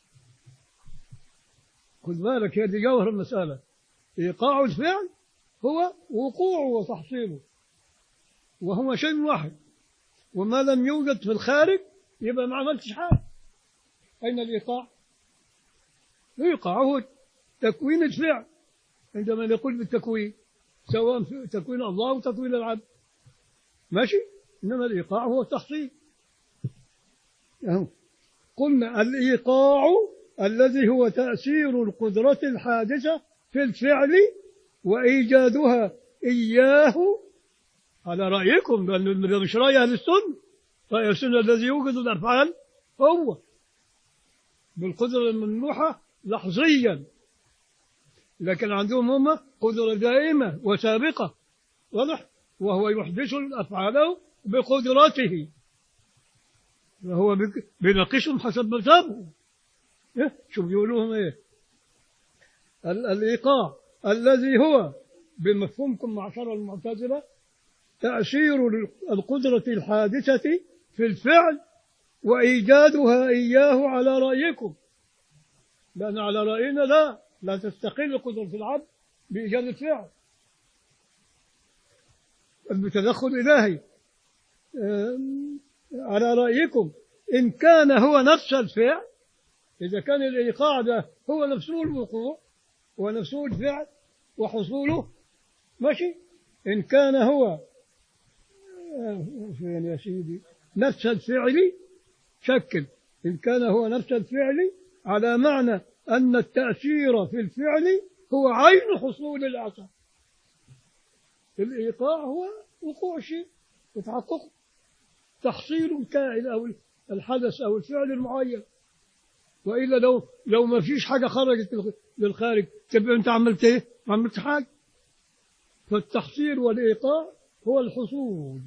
A: خد بالك هذه جوهر المساله ايقاع الفعل هو وقوعه وتحصيله وهو شيء واحد وما لم يوجد في الخارج يبقى ما عملتش حاجة أين الإيقاع؟ الإيقاع هو تكوين الفعل عندما نقول بالتكوين سواء في تكوين الله أو تكوين العبد ماشي إنما الإيقاع هو التحصيل يعني قلنا الإيقاع الذي هو تأثير القدرة الحادثة في الفعل وإيجادها إياه على رأيكم لأن مش رأي أهل السنة رأي السنة الذي يوجد الأفعال هو بالقدرة الممنوحة لحظيا لكن عندهم هم قدرة دائمة وسابقة واضح وهو يحدث الأفعال بقدرته وهو بيناقشهم حسب مذهبه إيه؟ شوف بيقولوهم ايه الإيقاع الذي هو بمفهومكم معشر المعتزلة تأثير القدرة الحادثة في الفعل وإيجادها إياه على رأيكم لأن على رأينا لا لا تستقل قدرة العبد بإيجاد الفعل بتدخل إلهي على رأيكم إن كان هو نفس الفعل إذا كان الإيقاع ده هو نفسه الوقوع ونفسه الفعل وحصوله ماشي إن كان هو فين يا سيدي نفس الفعل شكل إن كان هو نفس الفعل على معنى أن التأثير في الفعل هو عين حصول الأثر الإيقاع هو وقوع شيء وتحققه تحصيل الكائن أو الحدث أو الفعل المعين وإلا لو لو ما فيش حاجة خرجت للخارج تبقى أنت عملت إيه؟ ما عملت حاجة فالتحصيل والإيقاع هو الحصول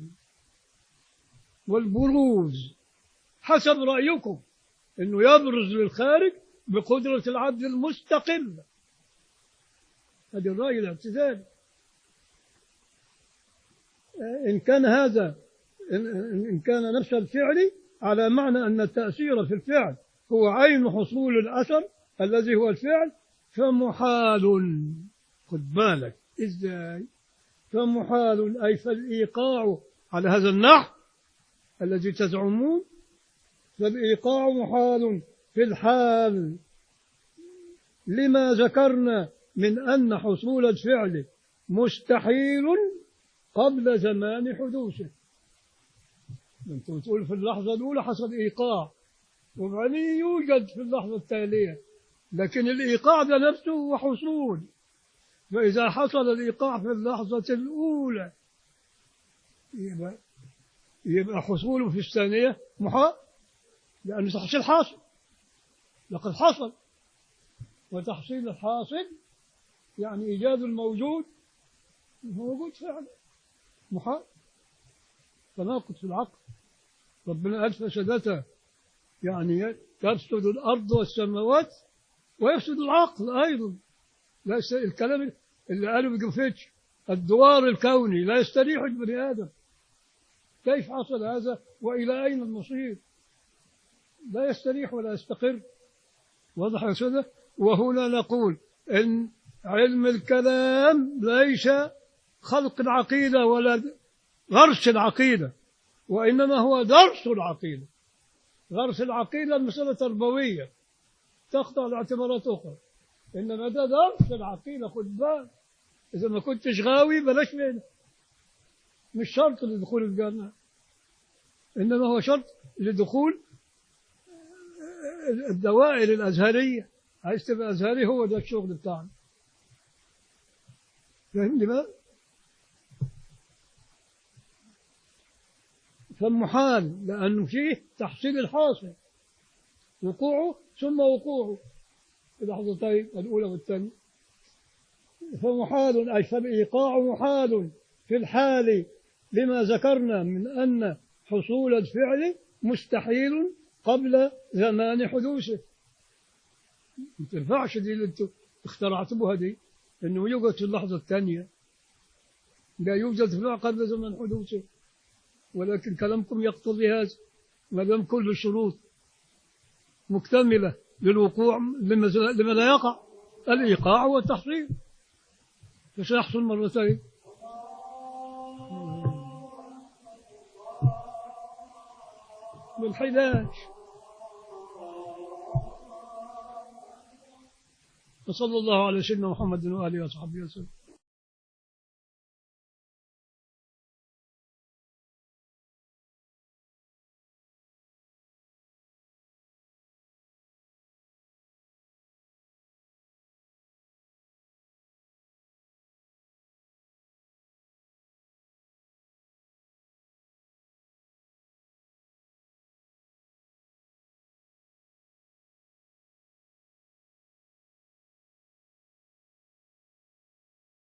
A: والبروز حسب رأيكم أنه يبرز للخارج بقدرة العبد المستقل هذا الرأي الاعتزالي إن كان هذا إن كان نفس الفعل على معنى أن التأثير في الفعل هو عين حصول الأثر الذي هو الفعل فمحال خد بالك إزاي فمحال أي فالإيقاع على هذا النحو الذي تزعمون فالإيقاع محال في الحال لما ذكرنا من أن حصول الفعل مستحيل قبل زمان حدوثه انتم تقول في اللحظة الأولى حصل إيقاع وبعدين يوجد في اللحظة التالية لكن الإيقاع ده نفسه هو حصول فإذا حصل الإيقاع في اللحظة الأولى يبقى يبقى حصوله في الثانية محال لأنه تحصيل حاصل لقد حصل وتحصيل الحاصل يعني إيجاد الموجود موجود فعلا محال تناقض في العقل ربنا قال فسدتا يعني تفسد الأرض والسماوات ويفسد العقل أيضا لا يست... الكلام اللي قاله بجوفيتش الدوار الكوني لا يستريح البني آدم كيف حصل هذا وإلى أين المصير لا يستريح ولا يستقر واضح يا سادة وهنا نقول إن علم الكلام ليس خلق العقيدة ولا غرس العقيدة وإنما هو درس العقيدة غرس العقيدة المسألة تربوية تخضع لاعتبارات أخرى إنما ده درس العقيدة خد بالك إذا ما كنتش غاوي بلاش منه مش شرط لدخول الجنة إنما هو شرط لدخول الدوائر الأزهرية عايز تبقى أزهري هو ده الشغل بتاعنا فهمني بقى فالمحال لأنه فيه تحصيل الحاصل وقوعه ثم وقوعه في لحظتين الأولى والثانية فمحال أي فالإيقاع محال في الحال لما ذكرنا من أن حصول الفعل مستحيل قبل زمان حدوثه ما تنفعش دي اللي انتوا اخترعتموها دي انه يوجد في اللحظه الثانيه لا يوجد فعل قبل زمن حدوثه ولكن كلامكم يقتضي هذا ما دام كل الشروط مكتمله للوقوع لما لما لا يقع الايقاع والتحصيل فسيحصل مرتين بالحلاج وصلى الله على سيدنا محمد وآله وصحبه وسلم